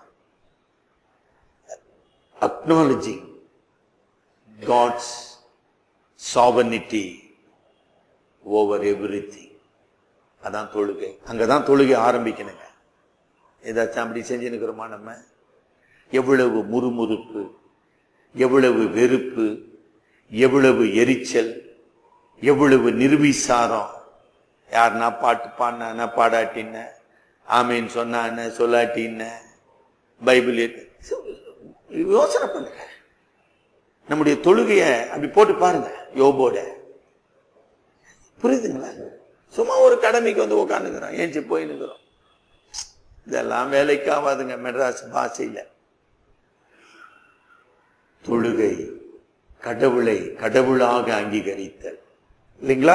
acknowledging God's sovereignty over every அதான் தொழுகை அங்கதான் தொழுகை ஆரம்பிக்கணுங்க ஏதாச்சும் அப்படி செஞ்சுருக்கிறோமா நம்ம எவ்வளவு முறுமுறுப்பு எவ்வளவு வெறுப்பு எவ்வளவு எரிச்சல் எவ்வளவு நிர்விசாரம் யாருன்னா பாட்டு பாடினா பாடாட்டின்ன ஆமேன்னு சொன்னா என்ன சொல்லாட்டி என்ன பைபிள் இருக்கு. யோசனை பண்ணுங்க நம்முடைய தொழுகைய அப்படி போட்டு பாருங்க யோபோட புரியுதுங்களா சும்மா ஒரு கடமைக்கு வந்து உட்காந்துக்கிறோம் ஏஞ்சி போயின்னுக்கிறோம் இதெல்லாம் வேலைக்கு ஆகாதுங்க மெட்ராஸ் பாஷையில தொழுகை கடவுளை கடவுளாக அங்கீகரித்தல் இல்லைங்களா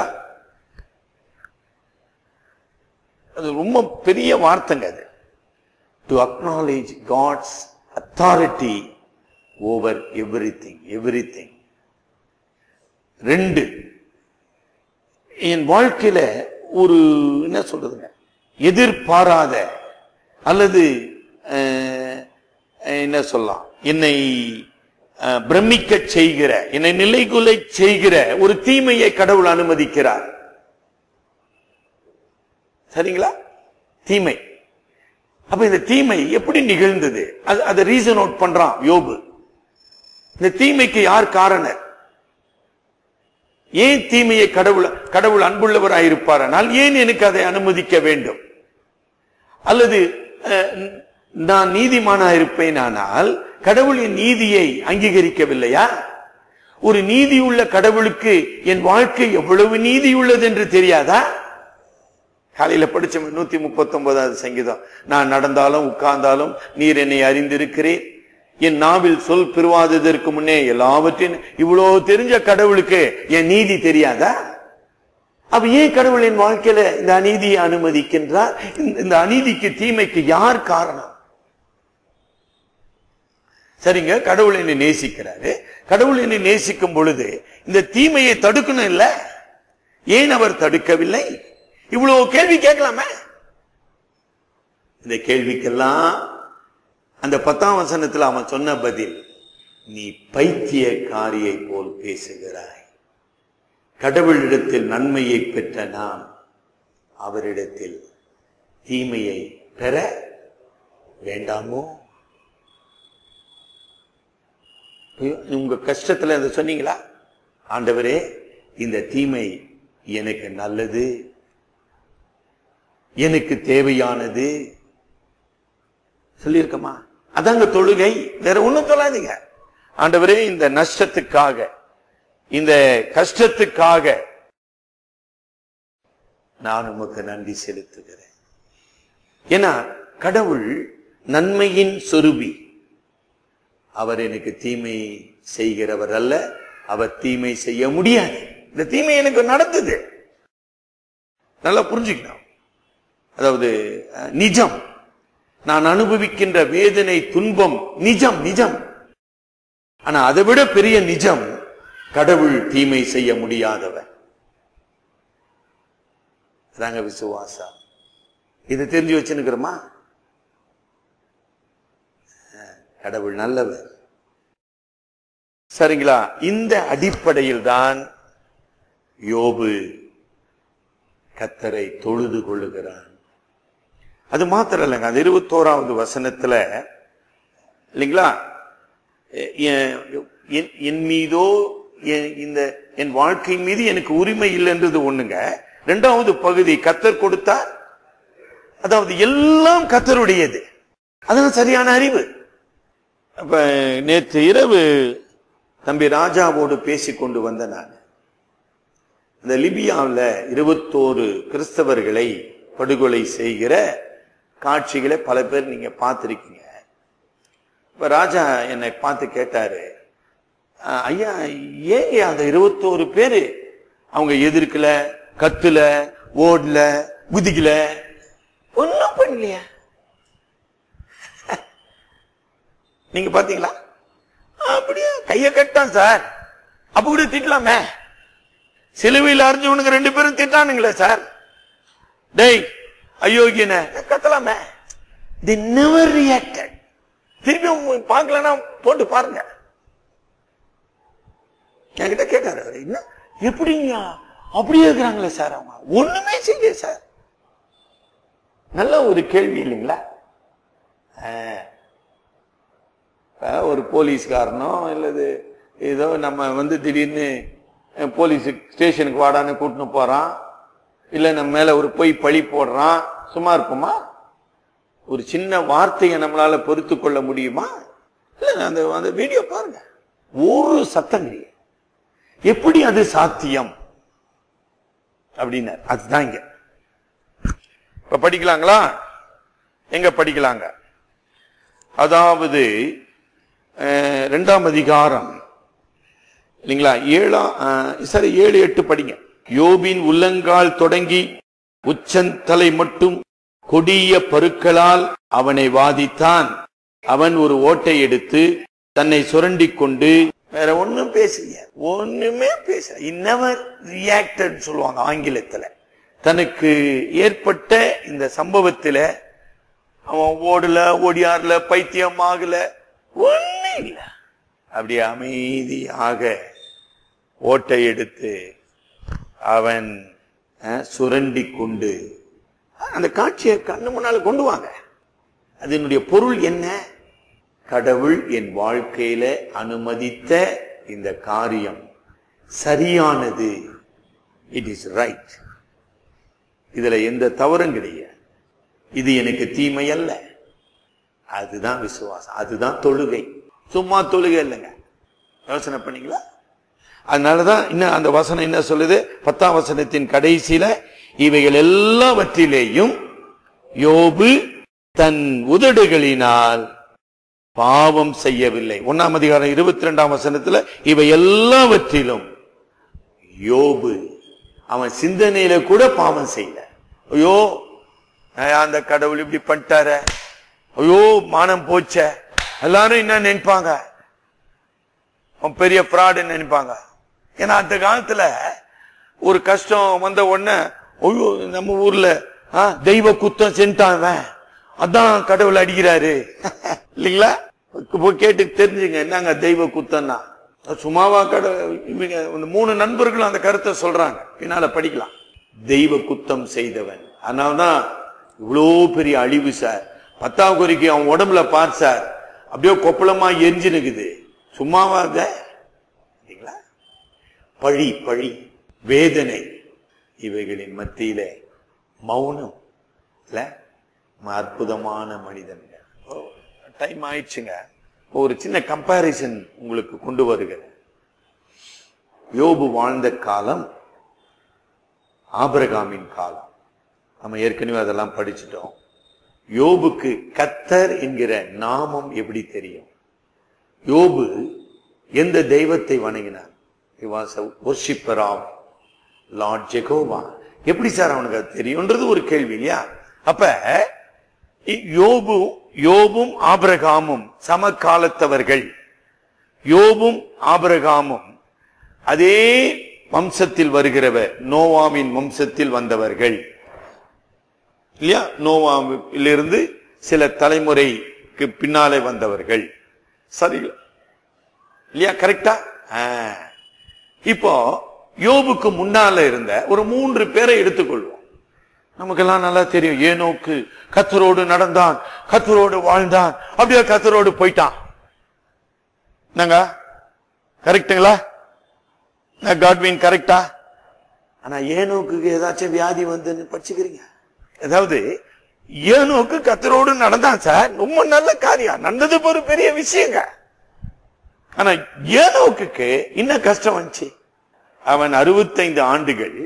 அது ரொம்ப பெரிய வார்த்தைங்க அது to acknowledge God's authority over everything everything ரெண்டு என் வாழ்க்கையில ஒரு என்ன சொல்றதுங்க எதிர்பாராத அல்லது அஹ், என்ன சொல்லலாம் என்னை அஹ், பிரமிக்கச் செய்கிற என்னை நிலைகுலை செய்கிற ஒரு தீமையை கடவுள் அனுமதிக்கிறார் சரிங்களா தீமை அப்ப இந்த தீமை எப்படி நிகழ்ந்தது அது அதை ரீசன் அவுட் பண்றான் யோபு இந்த தீமைக்கு யார் காரணர் ஏன் தீமையை கடவுள் கடவுள் அன்புள்ளவராயிருப்பாரானால் ஏன் எனக்கு அதை அனுமதிக்க வேண்டும் அல்லது அஹ், நான் நீதிமானா இருப்பேனானால் கடவுள் என் நீதியை அங்கீகரிக்கவில்லையா ஒரு நீதி உள்ள கடவுளுக்கு என் வாழ்க்கை எவ்வளவு நீதி உள்ளது என்று தெரியாதா காலையில படிச்ச நூத்தி முப்பத்தி ஒன்பதாவது சங்கீதம் நான் நடந்தாலும் உட்கார்ந்தாலும் நீர் என்னை அறிந்திருக்கிறேன் என் நாவில் சொல் பிரிவாததற்கு முன்னே எல்லாவற்றையும் இவ்வளவு தெரிஞ்ச கடவுளுக்கு என் நீதி தெரியாதா அப்ப ஏன் கடவுள் என் வாழ்க்கையில இந்த அநீதியை அனுமதிக்கின்றார் இந்த- இந்த அநீதிக்கு தீமைக்கு யார் காரணம் சரிங்க கடவுள் என்னை நேசிக்கிறாரு கடவுள் என்னை நேசிக்கும் பொழுது இந்த தீமையை தடுக்கணும் இல்ல ஏன் அவர் தடுக்கவில்லை இவ்வளவு கேள்வி கேட்கலாமே இந்த கேள்விக்கெல்லாம் அந்த பத்தாம் வசனத்தில் அவன் சொன்ன பதில் நீ பைத்தியக்காரியை போல் பேசுகிறாய் கடவுளிடத்தில் நன்மையை பெற்ற நாம் அவரிடத்தில் தீமையை பெற வேண்டாமோ ஐயோ, உங்க கஷ்டத்துல அதை சொன்னீங்களா ஆண்டவரே இந்த தீமை எனக்கு நல்லது எனக்கு தேவையானது சொல்லியிருக்கமா அதாங்க தொழுகை வேற ஒண்ணும் சொல்லாதீங்க ஆண்டவரே இந்த நஷ்டத்துக்காக இந்த கஷ்டத்துக்காக நான் உமக்கு நன்றி செலுத்துகிறேன் ஏன்னா கடவுள் நன்மையின் சொருபி அவர் எனக்கு தீமை செய்கிறவர் அல்ல அவர் தீமை செய்ய முடியாது இந்த தீமை எனக்கு நடந்தது நல்லா புரிஞ்சுக்கணும் அதாவது அஹ், நிஜம் நான் அனுபவிக்கின்ற வேதனை துன்பம் நிஜம் நிஜம் ஆனா அதை விட பெரிய நிஜம் கடவுள் தீமை செய்ய முடியாதவர் அதாங்க விசுவாசம் இது தெரிஞ்சு வச்சுன்னுக்கிறோமா கடவுள் நல்லவர் சரிங்களா இந்த அடிப்படையில் தான் யோபு கத்தரை தொழுது கொள்ளுகிறான் அது மாத்திரம் இல்லைங்க அது இருபத்தோராவது வசனத்துல இல்லைங்களா எ- என்- என் மீதோ என் இந்த என் வாழ்க்கை மீது எனக்கு உரிமை இல்லைன்றது ஒண்ணுங்க ரெண்டாவது பகுதி கத்தர் கொடுத்தார் அதாவது எல்லாம் கத்தருடையது அதான் சரியான அறிவு அப்ப நேற்று இரவு தம்பி ராஜாவோடு பேசிக் கொண்டு வந்த நான் இந்த லிபியாவில் இருபத்தோரு கிறிஸ்தவர்களை படுகொலை செய்கிற காட்சிகளை பல பேர் நீங்க பார்த்திருக்கீங்க இப்ப ராஜா என்னை பார்த்து கேட்டாரு "அஹ், ஐயா ஏன் அந்த இருபத்தோரு பேரு அவங்க எதிர்க்கல கத்துல ஓடல குதிக்கல ஒன்னும் பண்ணலையா நீங்க பாத்தீங்களா அப்படியே கைய கட்டான் சார் அப்ப கூட திட்டலாமே சிலுவையில் அறிஞ்சவனுக்கு ரெண்டு பேரும் திட்டானுங்களே சார் டேய் அயோக்கியன கத்தலாமே தி நெவர் ரியாக்டட் திருப்பி அவங்க பார்க்கலன்னா போட்டு பாருங்க என்கிட்ட கேட்டாரு அவரு, என்ன எப்படிங்க அப்படியே இருக்கிறாங்களே சார் அவங்க ஒண்ணுமே செய்யல சார் நல்ல ஒரு கேள்வி இல்லைங்களா ஆ. இப்ப ஒரு போலீஸ்காரனோ இல்லது ஏதோ நம்ம வந்து திடீர்னு அஹ், போலீஸ் ஸ்டேஷனுக்கு வாடான்னு கூட்டின்னு போறான் இல்ல நம்ம மேல ஒரு பொய் பழி போடுறான் சும்மா இருப்போமா ஒரு சின்ன வார்த்தையை நம்மளால பொறுத்து கொள்ள முடியுமா இல்ல அந்த அந்த வீடியோ பாருங்க ஒரு சத்தம் கிடையாது எப்படி அது சாத்தியம் அப்படின்னார் அதுதான் இங்க இப்ப படிக்கலாங்களா எங்க படிக்கலாங்க அதாவது அஹ், ரெண்டாம் அதிகாரம் இல்லைங்களா ஏழாம் அஹ், சரி ஏழு எட்டு படிங்க யோபின் உள்ளங்கால் தொடங்கி உச்சந்தலை மட்டும் கொடிய பருக்களால் அவனை வாதித்தான் அவன் ஒரு ஓட்டை எடுத்து தன்னை சுரண்டிக் கொண்டு வேற ஒண்ணும் பேசலையா ஒண்ணுமே பேச இன்னவர் ரியாக்டட் சொல்லுவாங்க ஆங்கிலத்துல தனக்கு ஏற்பட்ட இந்த சம்பவத்துல அவன் ஓடல ஓடியார்ல பைத்தியம் ஆகல ஒண்ணு இல்ல அப்படியே அமைதியாக ஓட்டை எடுத்து அவன் அஹ், சுரண்டிக் கொண்டு அந்த காட்சியை கண்ணு முன்னால கொண்டு வாங்க அதனுடைய பொருள் என்ன கடவுள் என் வாழ்க்கையில அனுமதித்த இந்த காரியம் சரியானது இட் இஸ் ரைட் இதுல எந்த தவறும் கிடையாது இது எனக்கு தீமை அல்ல அதுதான் விசுவாசம் அதுதான் தொழுகை சும்மா தொழுகை இல்லைங்க யோசனை பண்ணீங்களா அதனாலதான் இன்னும் அந்த வசனம் என்ன சொல்லுது பத்தாம் வசனத்தின் கடைசியில இவைகள் எல்லாவற்றிலேயும் யோபு தன் உதடுகளினால் பாவம் செய்யவில்லை ஒன்னாம் அதிகாரம் இருபத்தி ரெண்டாம் வசனத்துல இவை எல்லாவற்றிலும் யோபு அவன் சிந்தனையில கூட பாவம் செய்யல ஐயோ நான் அந்த கடவுள் இப்படி பண்ணிட்டார ஐயோ மானம் போச்ச எல்லாரும் என்ன நினைப்பாங்க அவன் பெரிய ஃப்ராடு நினைப்பாங்க ஏன்னா அந்த காலத்துல ஒரு கஷ்டம் வந்த உடனே ஐயோ நம்ம ஊர்ல ஆ, தெய்வ குத்தம் செஞ்சுட்டான் இவன். அதான் கடவுள் அடிக்கிறாரு இல்லைங்களா போய் கேட்டு தெரிஞ்சுங்க என்னங்க தெய்வ குத்தம்னா சும்மாவா கடவுள் இவங்க இந்த மூணு நண்பர்களும் அந்த கருத்தை சொல்றாங்க பின்னால படிக்கலாம் தெய்வ குத்தம் செய்தவன் அதனாலதான் இவ்வளோ பெரிய அழிவு சார் பத்தாம் குறிக்கு அவன் உடம்புல பார் சார் அப்படியே கொப்பளமா எரிஞ்சு நிக்குது சும்மாவா அத? இல்லைங்களா பழி பழி வேதனை இவைகளின் மத்தியிலே மௌனம் இல்ல அற்புதமான மனிதன் டைம் ஆயிடுச்சுங்க ஒரு சின்ன கம்பாரிசன் உங்களுக்கு கொண்டு வருகிறேன் யோபு வாழ்ந்த காலம் ஆபிரகாமின் காலம் நம்ம ஏற்கனவே அதெல்லாம் படிச்சிட்டோம் யோபுக்கு கத்தர் என்கிற நாமம் எப்படி தெரியும் யோபு எந்த தெய்வத்தை வணங்கினார் he was a worshipper of lord Jehovah எப்படி சார் அவனுக்கு அது தெரியும்ன்றது ஒரு கேள்வி இல்லையா அப்ப இ- யோபு யோபும் ஆபிரகாமும் சமகாலத்தவர்கள் யோபும் ஆபிரகாமும் அதே வம்சத்தில் வருகிறவர் நோவாவின் வம்சத்தில் வந்தவர்கள் இல்லையா நோவாவிலிருந்து சில தலைமுறைக்கு பின்னாலே வந்தவர்கள் சரி இல்லையா கரெக்டா இப்போ யோபுக்கு முன்னால இருந்த ஒரு மூன்று பேரை எடுத்துக்கொள்வோம் நமக்கெல்லாம் நல்லா தெரியும் ஏனோக்கு கத்தரோடு நடந்தான் கத்தரோடு வாழ்ந்தான் அப்படியே கத்தரோடு போயிட்டான் என்னங்க கரெக்டுங்களா காட்வின் கரெக்டா ஆனா ஏனோக்கு ஏதாச்சும் வியாதி வந்துன்னு படிச்சுக்கிறீங்க அதாவது ஏனோக்கு கத்தரோடு நடந்தான் சார் ரொம்ப நல்ல காரியம் நடந்தது ஒரு பெரிய விஷயங்க ஆனா ஏனோக்கு என்ன கஷ்டம் வந்துச்சு அவன் அறுபத்தைந்து ஆண்டுகள்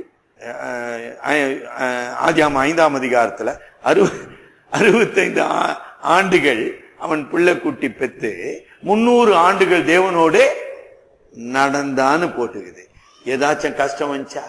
ஆதியாம ஐந்தாம் அதிகாரத்துல அறு அறுபத்தைந்து ஆண்டுகள் அவன் பிள்ளை குட்டி பெத்து முன்னூறு ஆண்டுகள் தேவனோடு நடந்தான்னு போட்டுக்குது ஏதாச்சும் கஷ்டம் வந்துச்சா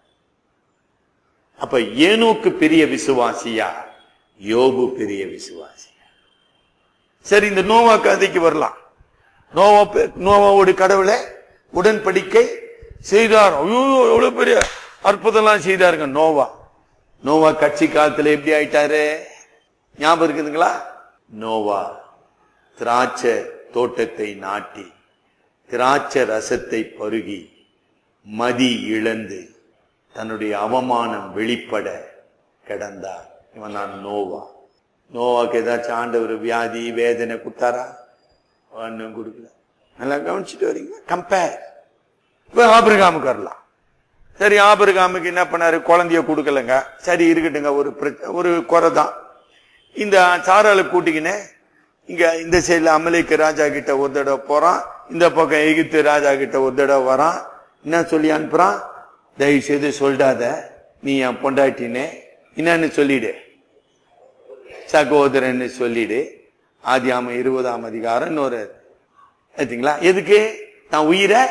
அப்ப ஏனோக்கு பெரிய விசுவாசியா யோபு பெரிய விசுவாசியா சரி இந்த நோவா கதைக்கு வரலாம் நோவா நோவாவோட கடவுளை உடன்படிக்கை செய்தார் ஐயோ எவ்வளவு பெரிய அற்புதம்லாம் செய்தாருங்க நோவா நோவா கட்சி காலத்துல எப்படி ஆயிட்டாரு ஞாபகம் இருக்குதுங்களா நோவா திராட்சை தோட்டத்தை நாட்டி திராட்சை ரசத்தை பருகி மதி இழந்து தன்னுடைய அவமானம் வெளிப்பட கிடந்தார் இவன் நான் நோவா நோவாக்கு ஏதாச்சும் ஆண்டவர் வியாதி வேதனை கொடுத்தாரா ஒன்றும் கொடுக்கல நல்லா கவனிச்சுட்டு வரீங்க கம்பேர் இப்ப ஆபிரகாமுக்கு வரலாம் சரி ஆபிரகாமுக்கு என்ன பண்ணாரு குழந்தைய கொடுக்கலங்க சரி இருக்கட்டுங்க ஒரு ஒரு குறை தான் இந்த சாரால கூட்டிக்கினே இங்க இந்த சைட்ல அமலேக்கு ராஜா கிட்ட ஒரு தடவை போறான் இந்த பக்கம் எகிப்து ராஜா கிட்ட ஒரு தடவை வரான் என்ன சொல்லி அனுப்புறான் தயவு செய்து சொல்லிடாத நீ என் பொண்டாட்டினே என்னன்னு சொல்லிடு சகோதரன்னு சொல்லிடு ஆதியாம இருபதாம் அதிகாரம் இன்னொரு ஏத்தீங்களா எதுக்கு நான் உயிரை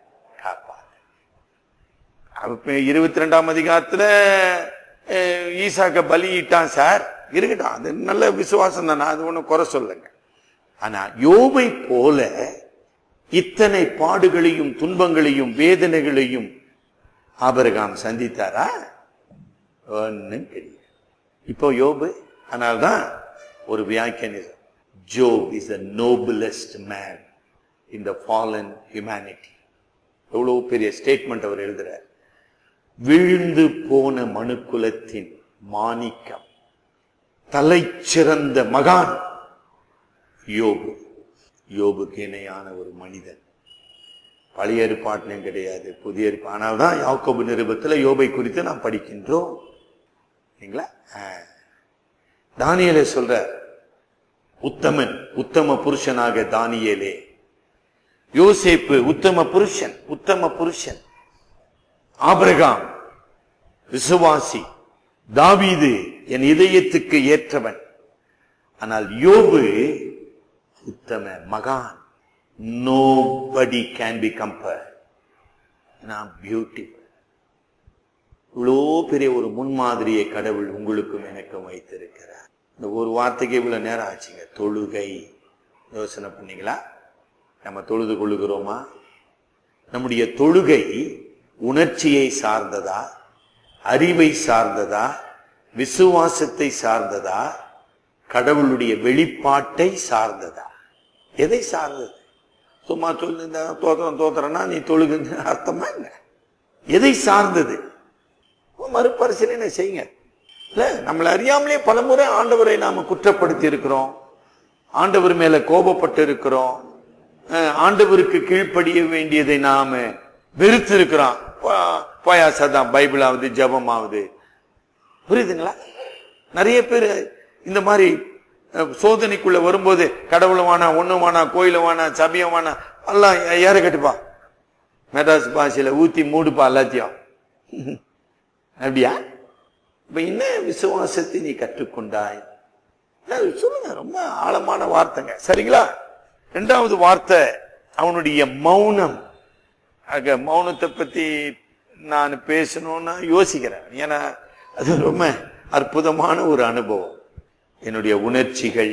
காப்பாத்து இருபத்தி ரெண்டாம் அதிகாரத்துல ஈசாக்க பலியிட்டான் சார் இருக்கட்டும் அது நல்ல விசுவாசம் தானே அது ஒன்றும் குறை சொல்லுங்க ஆனா யோபை போல இத்தனை பாடுகளையும் துன்பங்களையும் வேதனைகளையும் ஆபரகாம் சந்தித்தாரா ஒன்னும் கிடையாது இப்போ யோபு அதனால்தான் ஒரு வியாக்கியனிசம் Job is the noblest man in the fallen humanity எவ்வளவு பெரிய ஸ்டேட்மெண்ட் அவர் எழுதுறார் விழுந்து போன மனுக்குலத்தின் மாணிக்கம் தலை சிறந்த மகான் யோபு யோபுக்கு இணையான ஒரு மனிதன் பழைய ஏற்பாட்டிலும் கிடையாது புதிய ஏற்பா ஆனால் தான் யாக்கோபு நிருபத்தில் யோபை குறித்து நாம் படிக்கின்றோம் சரிங்களா தானியலே சொல்ற உத்தமன் உத்தம புருஷனாக தானியலே யோசேப்பு உத்தம புருஷன் உத்தம புருஷன் ஆபிரகாம் விசுவாசி தாவீது என் இதயத்துக்கு ஏற்றவன் ஆனால் யோபு உத்தம மகான் நோபடி கேன் பி கம்பேர் நான் பியூட்டிஃபுல் இவ்வளோ பெரிய ஒரு முன்மாதிரியை கடவுள் உங்களுக்கும் எனக்கும் வைத்திருக்கிறார் இந்த ஒரு வார்த்தைக்கு இவ்வளவு நேரம் ஆச்சுங்க தொழுகை யோசனை பண்ணீங்களா நம்ம தொழுது கொள்ளுகிறோமா நம்முடைய தொழுகை உணர்ச்சியை சார்ந்ததா அறிவை சார்ந்ததா விசுவாசத்தை சார்ந்ததா கடவுளுடைய வெளிப்பாட்டை சார்ந்ததா எதை சார்ந்தது சும்மா சொல்லு தோத்திரம் தோத்திரம்னா நீ தொழுகுன்னு அர்த்தமா என்ன எதை சார்ந்தது மறுபரிசீலனை செய்யுங்க இல்ல நம்மளை அறியாமலே பலமுறை ஆண்டவரை நாம குற்றப்படுத்தி இருக்கிறோம் ஆண்டவர் மேல கோபப்பட்டு இருக்கிறோம் ஆண்டவருக்கு கீழ்ப்படிய வேண்டியதை நாம வெறுத்து இருக்கிறோம் பயாசதான் பைபிளாவது ஜபமாவது புரியுதுங்களா நிறைய பேர் இந்த மாதிரி சோதனைக்குள்ள வரும்போது கடவுளை வானா ஒண்ணு வானா கோயில வானா சபியம் வானா எல்லாம் ஏற கட்டுப்பா மெட்ராஸ் பாஷையில ஊத்தி மூடுப்பா எல்லாத்தையும் அப்படியா இப்ப என்ன விசுவாசத்தை நீ கற்றுக்கொண்டாய் சொல்லுங்க ரொம்ப ஆழமான வார்த்தைங்க சரிங்களா ரெண்டாவது வார்த்தை அவனுடைய மௌனம் ஆக மௌனத்தை பத்தி நான் பேசணும்னா யோசிக்கிறேன் ஏன்னா அது ரொம்ப அற்புதமான ஒரு அனுபவம் என்னுடைய உணர்ச்சிகள்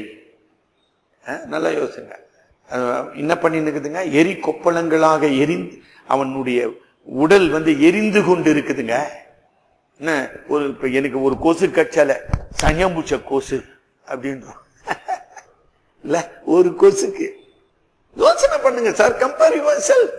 நல்லா யோசிங்க என்ன பண்ணிருக்குதுங்க எரி கொப்பளங்களாக எரிந்து அவனுடைய உடல் வந்து எரிந்து கொண்டு இருக்குதுங்க என்ன ஒரு இப்ப எனக்கு ஒரு கொசு கச்சால சஞ்சம்பூச்ச கொசு அப்படின்றோம் இல்ல ஒரு கொசுக்கு யோசனை பண்ணுங்க சார் கம்பேர் யுவர் செல்ஃப்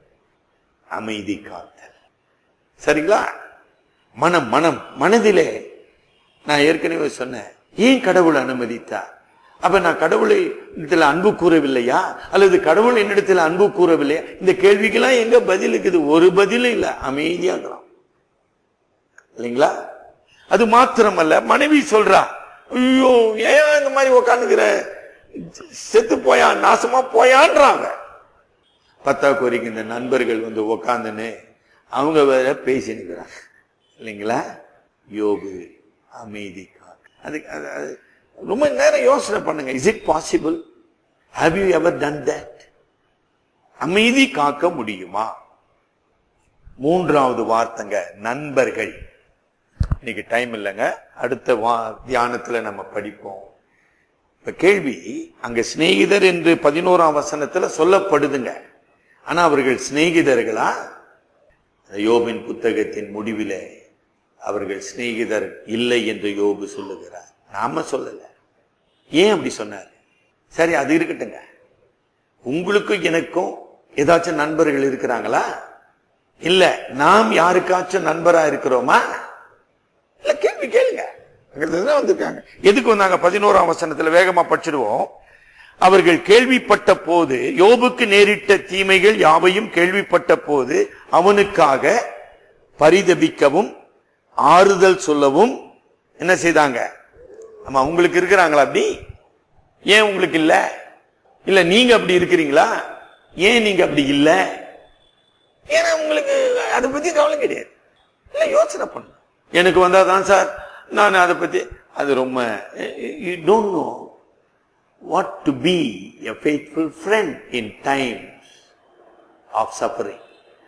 அமைதி காத்தல் சரிங்களா மனம் மனம் மனதிலே நான் ஏற்கனவே சொன்னேன் ஏன் கடவுள் அனுமதித்தார் அப்ப நான் கடவுளை இடத்துல அன்பு கூறவில்லையா அல்லது கடவுள் என்னிடத்துல அன்பு கூறவில்லையா இந்த கேள்விக்கெல்லாம் எங்க பதில் இருக்குது ஒரு பதிலும் இல்ல அமைதியாகிறான் இல்லைங்களா அது மாத்திரமல்ல மனைவி சொல்றா ஐயோ ஏன் இந்த மாதிரி உக்காந்துக்கிற செத்து போயா நாசமா போயான்றாங்க பத்தா கோரிக்கை இந்த நண்பர்கள் வந்து உக்காந்துன்னு அவங்க வேற பேசினுக்கிறாங்க இல்லைங்களா யோகு அமைதி காக்கு அது அது- அது ரொம்ப நேரம் யோசனை பண்ணுங்க is it possible have you ever done that அமைதி காக்க முடியுமா மூன்றாவது வார்த்தைங்க நண்பர்கள் இன்னைக்கு டைம் இல்லைங்க அடுத்த வா தியானத்துல நம்ம படிப்போம் இப்ப கேள்வி அங்க சிநேகிதர் என்று பதினோராம் வசனத்துல சொல்லப்படுதுங்க ஆனா அவர்கள் சிநேகிதர்களா யோபின் புத்தகத்தின் முடிவிலே அவர்கள் சிநேகிதர் இல்லை என்று யோபு சொல்லுகிறார் நாம சொல்லல ஏன் அப்படி சொன்னார் சரி அது இருக்கட்டுங்க உங்களுக்கும் எனக்கும் ஏதாச்சும் நண்பர்கள் இருக்கிறாங்களா இல்ல நாம் யாருக்காச்சும் நண்பரா இருக்கிறோமா இல்ல கேள்வி கேளுங்க அங்கிருந்துதான் வந்திருக்காங்க எதுக்கு வந்தாங்க பதினோராம் வசனத்துல வேகமா படிச்சிடுவோம் அவர்கள் கேள்விப்பட்ட போது யோபுக்கு நேரிட்ட தீமைகள் யாவையும் கேள்விப்பட்ட போது அவனுக்காக பரிதபிக்கவும் ஆறுதல் சொல்லவும் என்ன செய்தாங்க ஆமா உங்களுக்கு இருக்கிறாங்களா அப்படி ஏன் உங்களுக்கு இல்ல இல்ல நீங்க அப்படி இருக்கிறீங்களா ஏன் நீங்க அப்படி இல்ல ஏன்னா உங்களுக்கு அதை பத்தி கவலை கிடையாது இல்ல யோசனை பண்ணு எனக்கு வந்தாதான் சார் நான் அதை பத்தி அது ரொம்ப you don't know what to be a faithful friend in times of suffering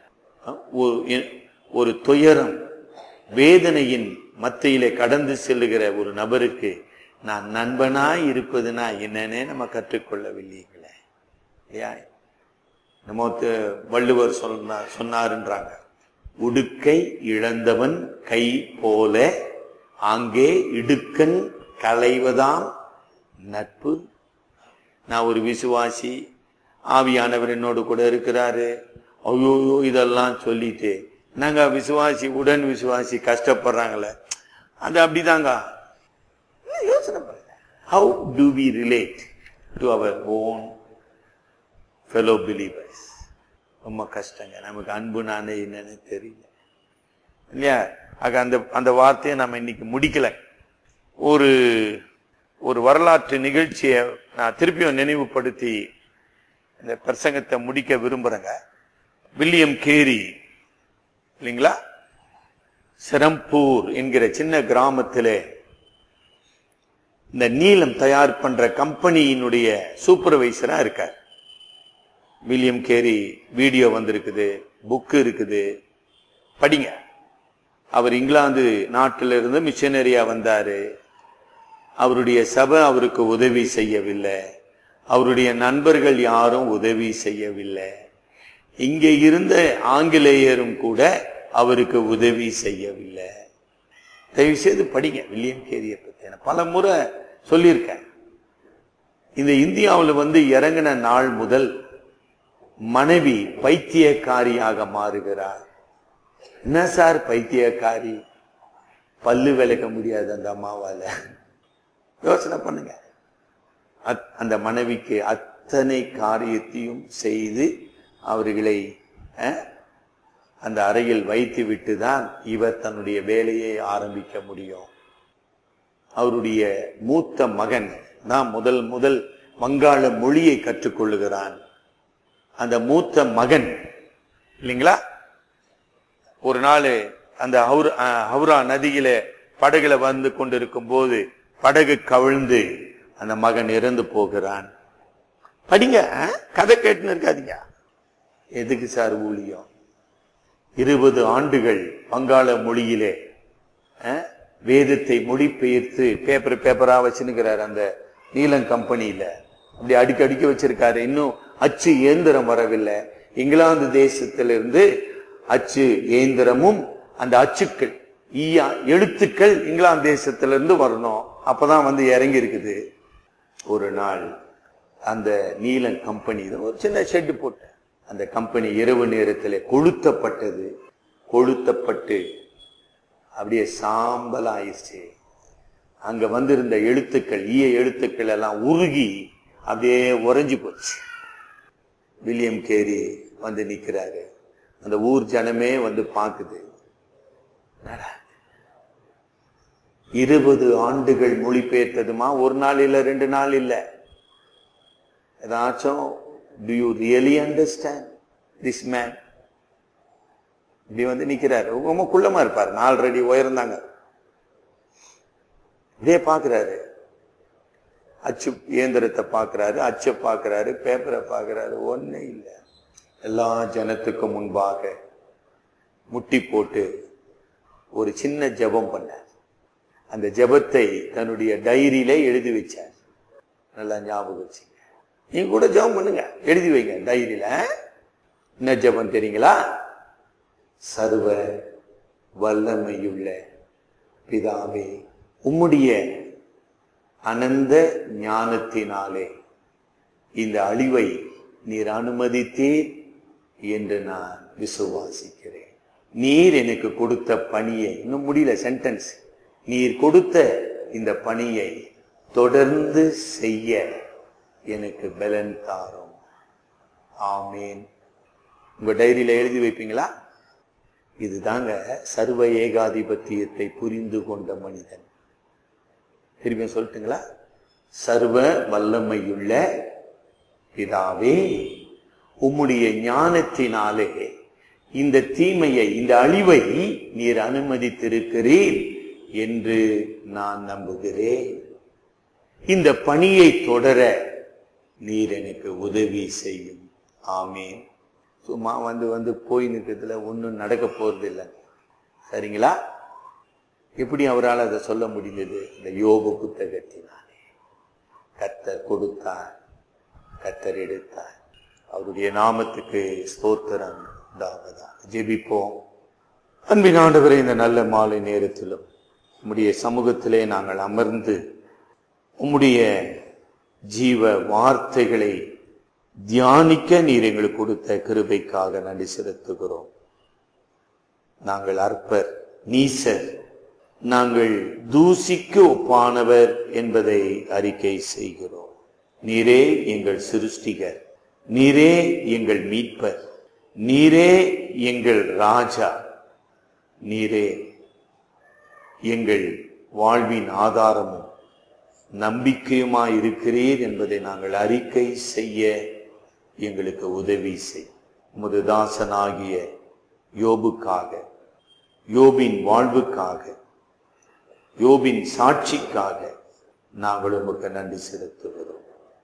ஒரு துயரம் வேதனையின் மத்தியிலே கடந்து செல்லுகிற ஒரு நபருக்கு நான் நண்பனாய் இருப்பதுனா என்னன்னே நம்ம கற்றுக்கொள்ளவில்லைங்களே இல்லையா நம்ம த- வள்ளுவர் சொன்னார் சொன்னாருன்றாங்க உடுக்கை இழந்தவன் கை போல ஆங்கே இடுக்கன் களைவதாம் நட்பு நான் ஒரு விசுவாசி ஆவியானவர் என்னோடு கூட இருக்கிறாரு ஐயோ இதெல்லாம் சொல்லிட்டு நாங்க விசுவாசி உடன் விசுவாசி கஷ்டப்படுறாங்களே அது அப்படிதாங்க இல்ல, யோசனை பண்ணுங்க how to we relate to our own fellow believers ரொம்ப கஷ்டங்க நமக்கு அன்பு நானே என்னன்னு தெரியல இல்லையா ஆக அந்த அந்த வார்த்தையை நம்ம இன்னைக்கு முடிக்கல ஒரு ஒரு வரலாற்று நிகழ்ச்சியை நான் திருப்பியும் நினைவுபடுத்தி இந்த பிரசங்கத்தை முடிக்க விரும்புறேங்க வில்லியம் கேரி இல்லைங்களா சிரம்பூர் என்கிற சின்ன கிராமத்திலே இந்த நீலம் தயார் பண்ற கம்பெனியினுடைய சூப்பர்வைசரா இருக்கார் வில்லியம் கேரி வீடியோ வந்திருக்குது புக்கு இருக்குது படிங்க அவர் இங்கிலாந்து நாட்டில இருந்து மிஷனரியா வந்தாரு அவருடைய சபை அவருக்கு உதவி செய்யவில்லை அவருடைய நண்பர்கள் யாரும் உதவி செய்யவில்லை இங்கே இருந்த ஆங்கிலேயரும் கூட அவருக்கு உதவி செய்யவில்லை தயவு செய்து படிங்க வில்லியம் கேரிய பத்தி நான் பல முறை சொல்லியிருக்கேன் இந்த இந்தியாவில் வந்து இறங்கின நாள் முதல் மனைவி பைத்தியக்காரியாக மாறுகிறார் என்ன சார் பைத்தியக்காரி பல்லு விளக்க முடியாது அந்த அம்மாவால யோசனை பண்ணுங்க அத்- அந்த மனைவிக்கு அத்தனை காரியத்தையும் செய்து அவர்களை அஹ், அந்த அறையில் வைத்து விட்டு தான் இவர் தன்னுடைய வேலையை ஆரம்பிக்க முடியும் அவருடைய மூத்த மகன் தான் முதல் முதல் வங்காள மொழியை கற்றுக்கொள்ளுகிறான் அந்த மூத்த மகன் இல்லைங்களா ஒரு நாள் அந்த ஹவுரா அஹ், ஹவுரா நதியில படகுல வந்து கொண்டிருக்கும் போது படகு கவிழ்ந்து அந்த மகன் இறந்து போகிறான் படிங்க அஹ்? கதை கேட்டுன்னு இருக்காதீங்க எதுக்கு சார் ஊழியம் இருபது ஆண்டுகள் வங்காள மொழியிலே அஹ், வேதத்தை மொழிபெயர்த்து பேப்பர் பேப்பரா வச்சுன்னுக்கிறார் அந்த நீலம் கம்பெனியில அப்படி அடிக்க அடிக்க வச்சிருக்காரு இன்னும் அச்சு இயந்திரம் வரவில்லை இங்கிலாந்து தேசத்திலிருந்து அச்சு இயந்திரமும் அந்த அச்சுக்கள் ஈயா எழுத்துக்கள் இங்கிலாந்து தேசத்துல இருந்து வரணும் அப்பதான் வந்து இறங்கி இருக்குது ஒரு நாள் அந்த நீலன் கம்பெனி ஒரு சின்ன ஷெட் போட்டேன் அந்த கம்பெனி இரவு நேரத்தில் கொளுத்தப்பட்டது கொளுத்தப்பட்டு அப்படியே சாம்பல் ஆயிடுச்சு அங்க வந்திருந்த எழுத்துக்கள் ஈய எழுத்துக்கள் எல்லாம் உருகி அப்படியே உறைஞ்சு போச்சு வில்லியம் கேரி வந்து நிக்கிறாரு அந்த ஊர் ஜனமே வந்து பார்க்குது என்னடா? இருபது ஆண்டுகள் மொழிபெயர்த்ததுமா ஒரு நாள் இல்ல ரெண்டு நாள் இல்ல ஏதாச்சும் do you really understand this man இப்படி வந்து நிக்கிறாரு ரொம்ப குள்ளமா இருப்பார் நாலரடி உயர்ந்தாங்க இதே பாக்குறாரு அச்சு இயந்திரத்தை பார்க்கறாரு அச்சை பார்க்கறாரு பேப்பரை பார்க்கறாரு ஒண்ணே இல்லை எல்லா ஜனத்துக்கும் முன்பாக முட்டி போட்டு ஒரு சின்ன ஜெபம் பண்ணார் அந்த ஜெபத்தை தன்னுடைய டைரியில எழுதி வச்சார் நல்லா ஞாபகம் வச்சுங்க நீங்க கூட ஜெபம் பண்ணுங்க எழுதி வைங்க டைரியில என்ன ஜெபம் தெரியுங்களா சர்வ வல்லமையுள்ள பிதாவே உம்முடைய அனந்த ஞானத்தினாலே இந்த அழிவை நீர் அனுமதித்தீர் என்று நான் விசுவாசிக்கிறேன் நீர் எனக்கு கொடுத்த பணியை இன்னும் முடியல சென்டென்ஸ் நீர் கொடுத்த இந்த பணியை தொடர்ந்து செய்ய எனக்கு பலன் தாரும் ஆமேன் உங்க டைரியில எழுதி வைப்பீங்களா இதுதாங்க சர்வ ஏகாதிபத்தியத்தை புரிந்து கொண்ட மனிதன் திரும்பி சொல்லட்டுங்களா சர்வ வல்லமையுள்ள பிதாவே உம்முடைய ஞானத்தினாலே இந்த தீமையை இந்த அழிவை நீர் அனுமதித்திருக்கிறீர் என்று நான் நம்புகிறேன் இந்த பணியை தொடர நீர் எனக்கு உதவி செய்யும் ஆமேன் சும்மா வந்து வந்து போய் நிற்கிறதுல ஒன்றும் நடக்க போறது இல்லை சரிங்களா எப்படி அவரால் அதை சொல்ல முடிந்தது இந்த யோபு புத்தகத்தினாலே கத்தர் கொடுத்தார் கத்தர் எடுத்தார் அவருடைய நாமத்துக்கு ஸ்தோத்திரம் உண்டாவதா ஜெபிப்போம் அன்பின் ஆண்டவரே இந்த நல்ல மாலை நேரத்திலும் உம்முடைய சமூகத்திலே நாங்கள் அமர்ந்து உம்முடைய ஜீவ வார்த்தைகளை தியானிக்க நீர் எங்களுக்கு கொடுத்த கிருபைக்காக நன்றி செலுத்துகிறோம் நாங்கள் அற்பர் நீசர் நாங்கள் தூசிக்கு ஒப்பானவர் என்பதை அறிக்கை செய்கிறோம் நீரே எங்கள் சிருஷ்டிகர் நீரே எங்கள் மீட்பர் நீரே எங்கள் ராஜா நீரே எங்கள் வாழ்வின் ஆதாரமும் நம்பிக்கையுமாய் இருக்கிறீர் என்பதை நாங்கள் அறிக்கை செய்ய எங்களுக்கு உதவி செய் உமது தாசனாகிய யோபுக்காக யோபின் வாழ்வுக்காக யோபின் சாட்சிக்காக நாங்கள் உமக்கு நன்றி செலுத்துகிறோம்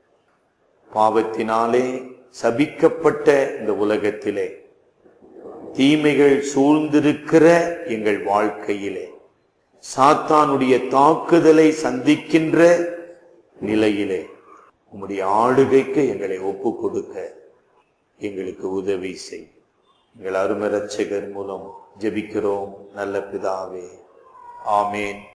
பாவத்தினாலே சபிக்கப்பட்ட இந்த உலகத்திலே தீமைகள் சூழ்ந்திருக்கிற எங்கள் வாழ்க்கையிலே சாத்தானுடைய தாக்குதலை சந்திக்கின்ற நிலையிலே உம்முடைய ஆளுகைக்கு எங்களை ஒப்பு கொடுக்க எங்களுக்கு உதவி செய் எங்கள் அருமரட்சகர் மூலம் ஜெபிக்கிறோம் நல்ல பிதாவே ஆமேன்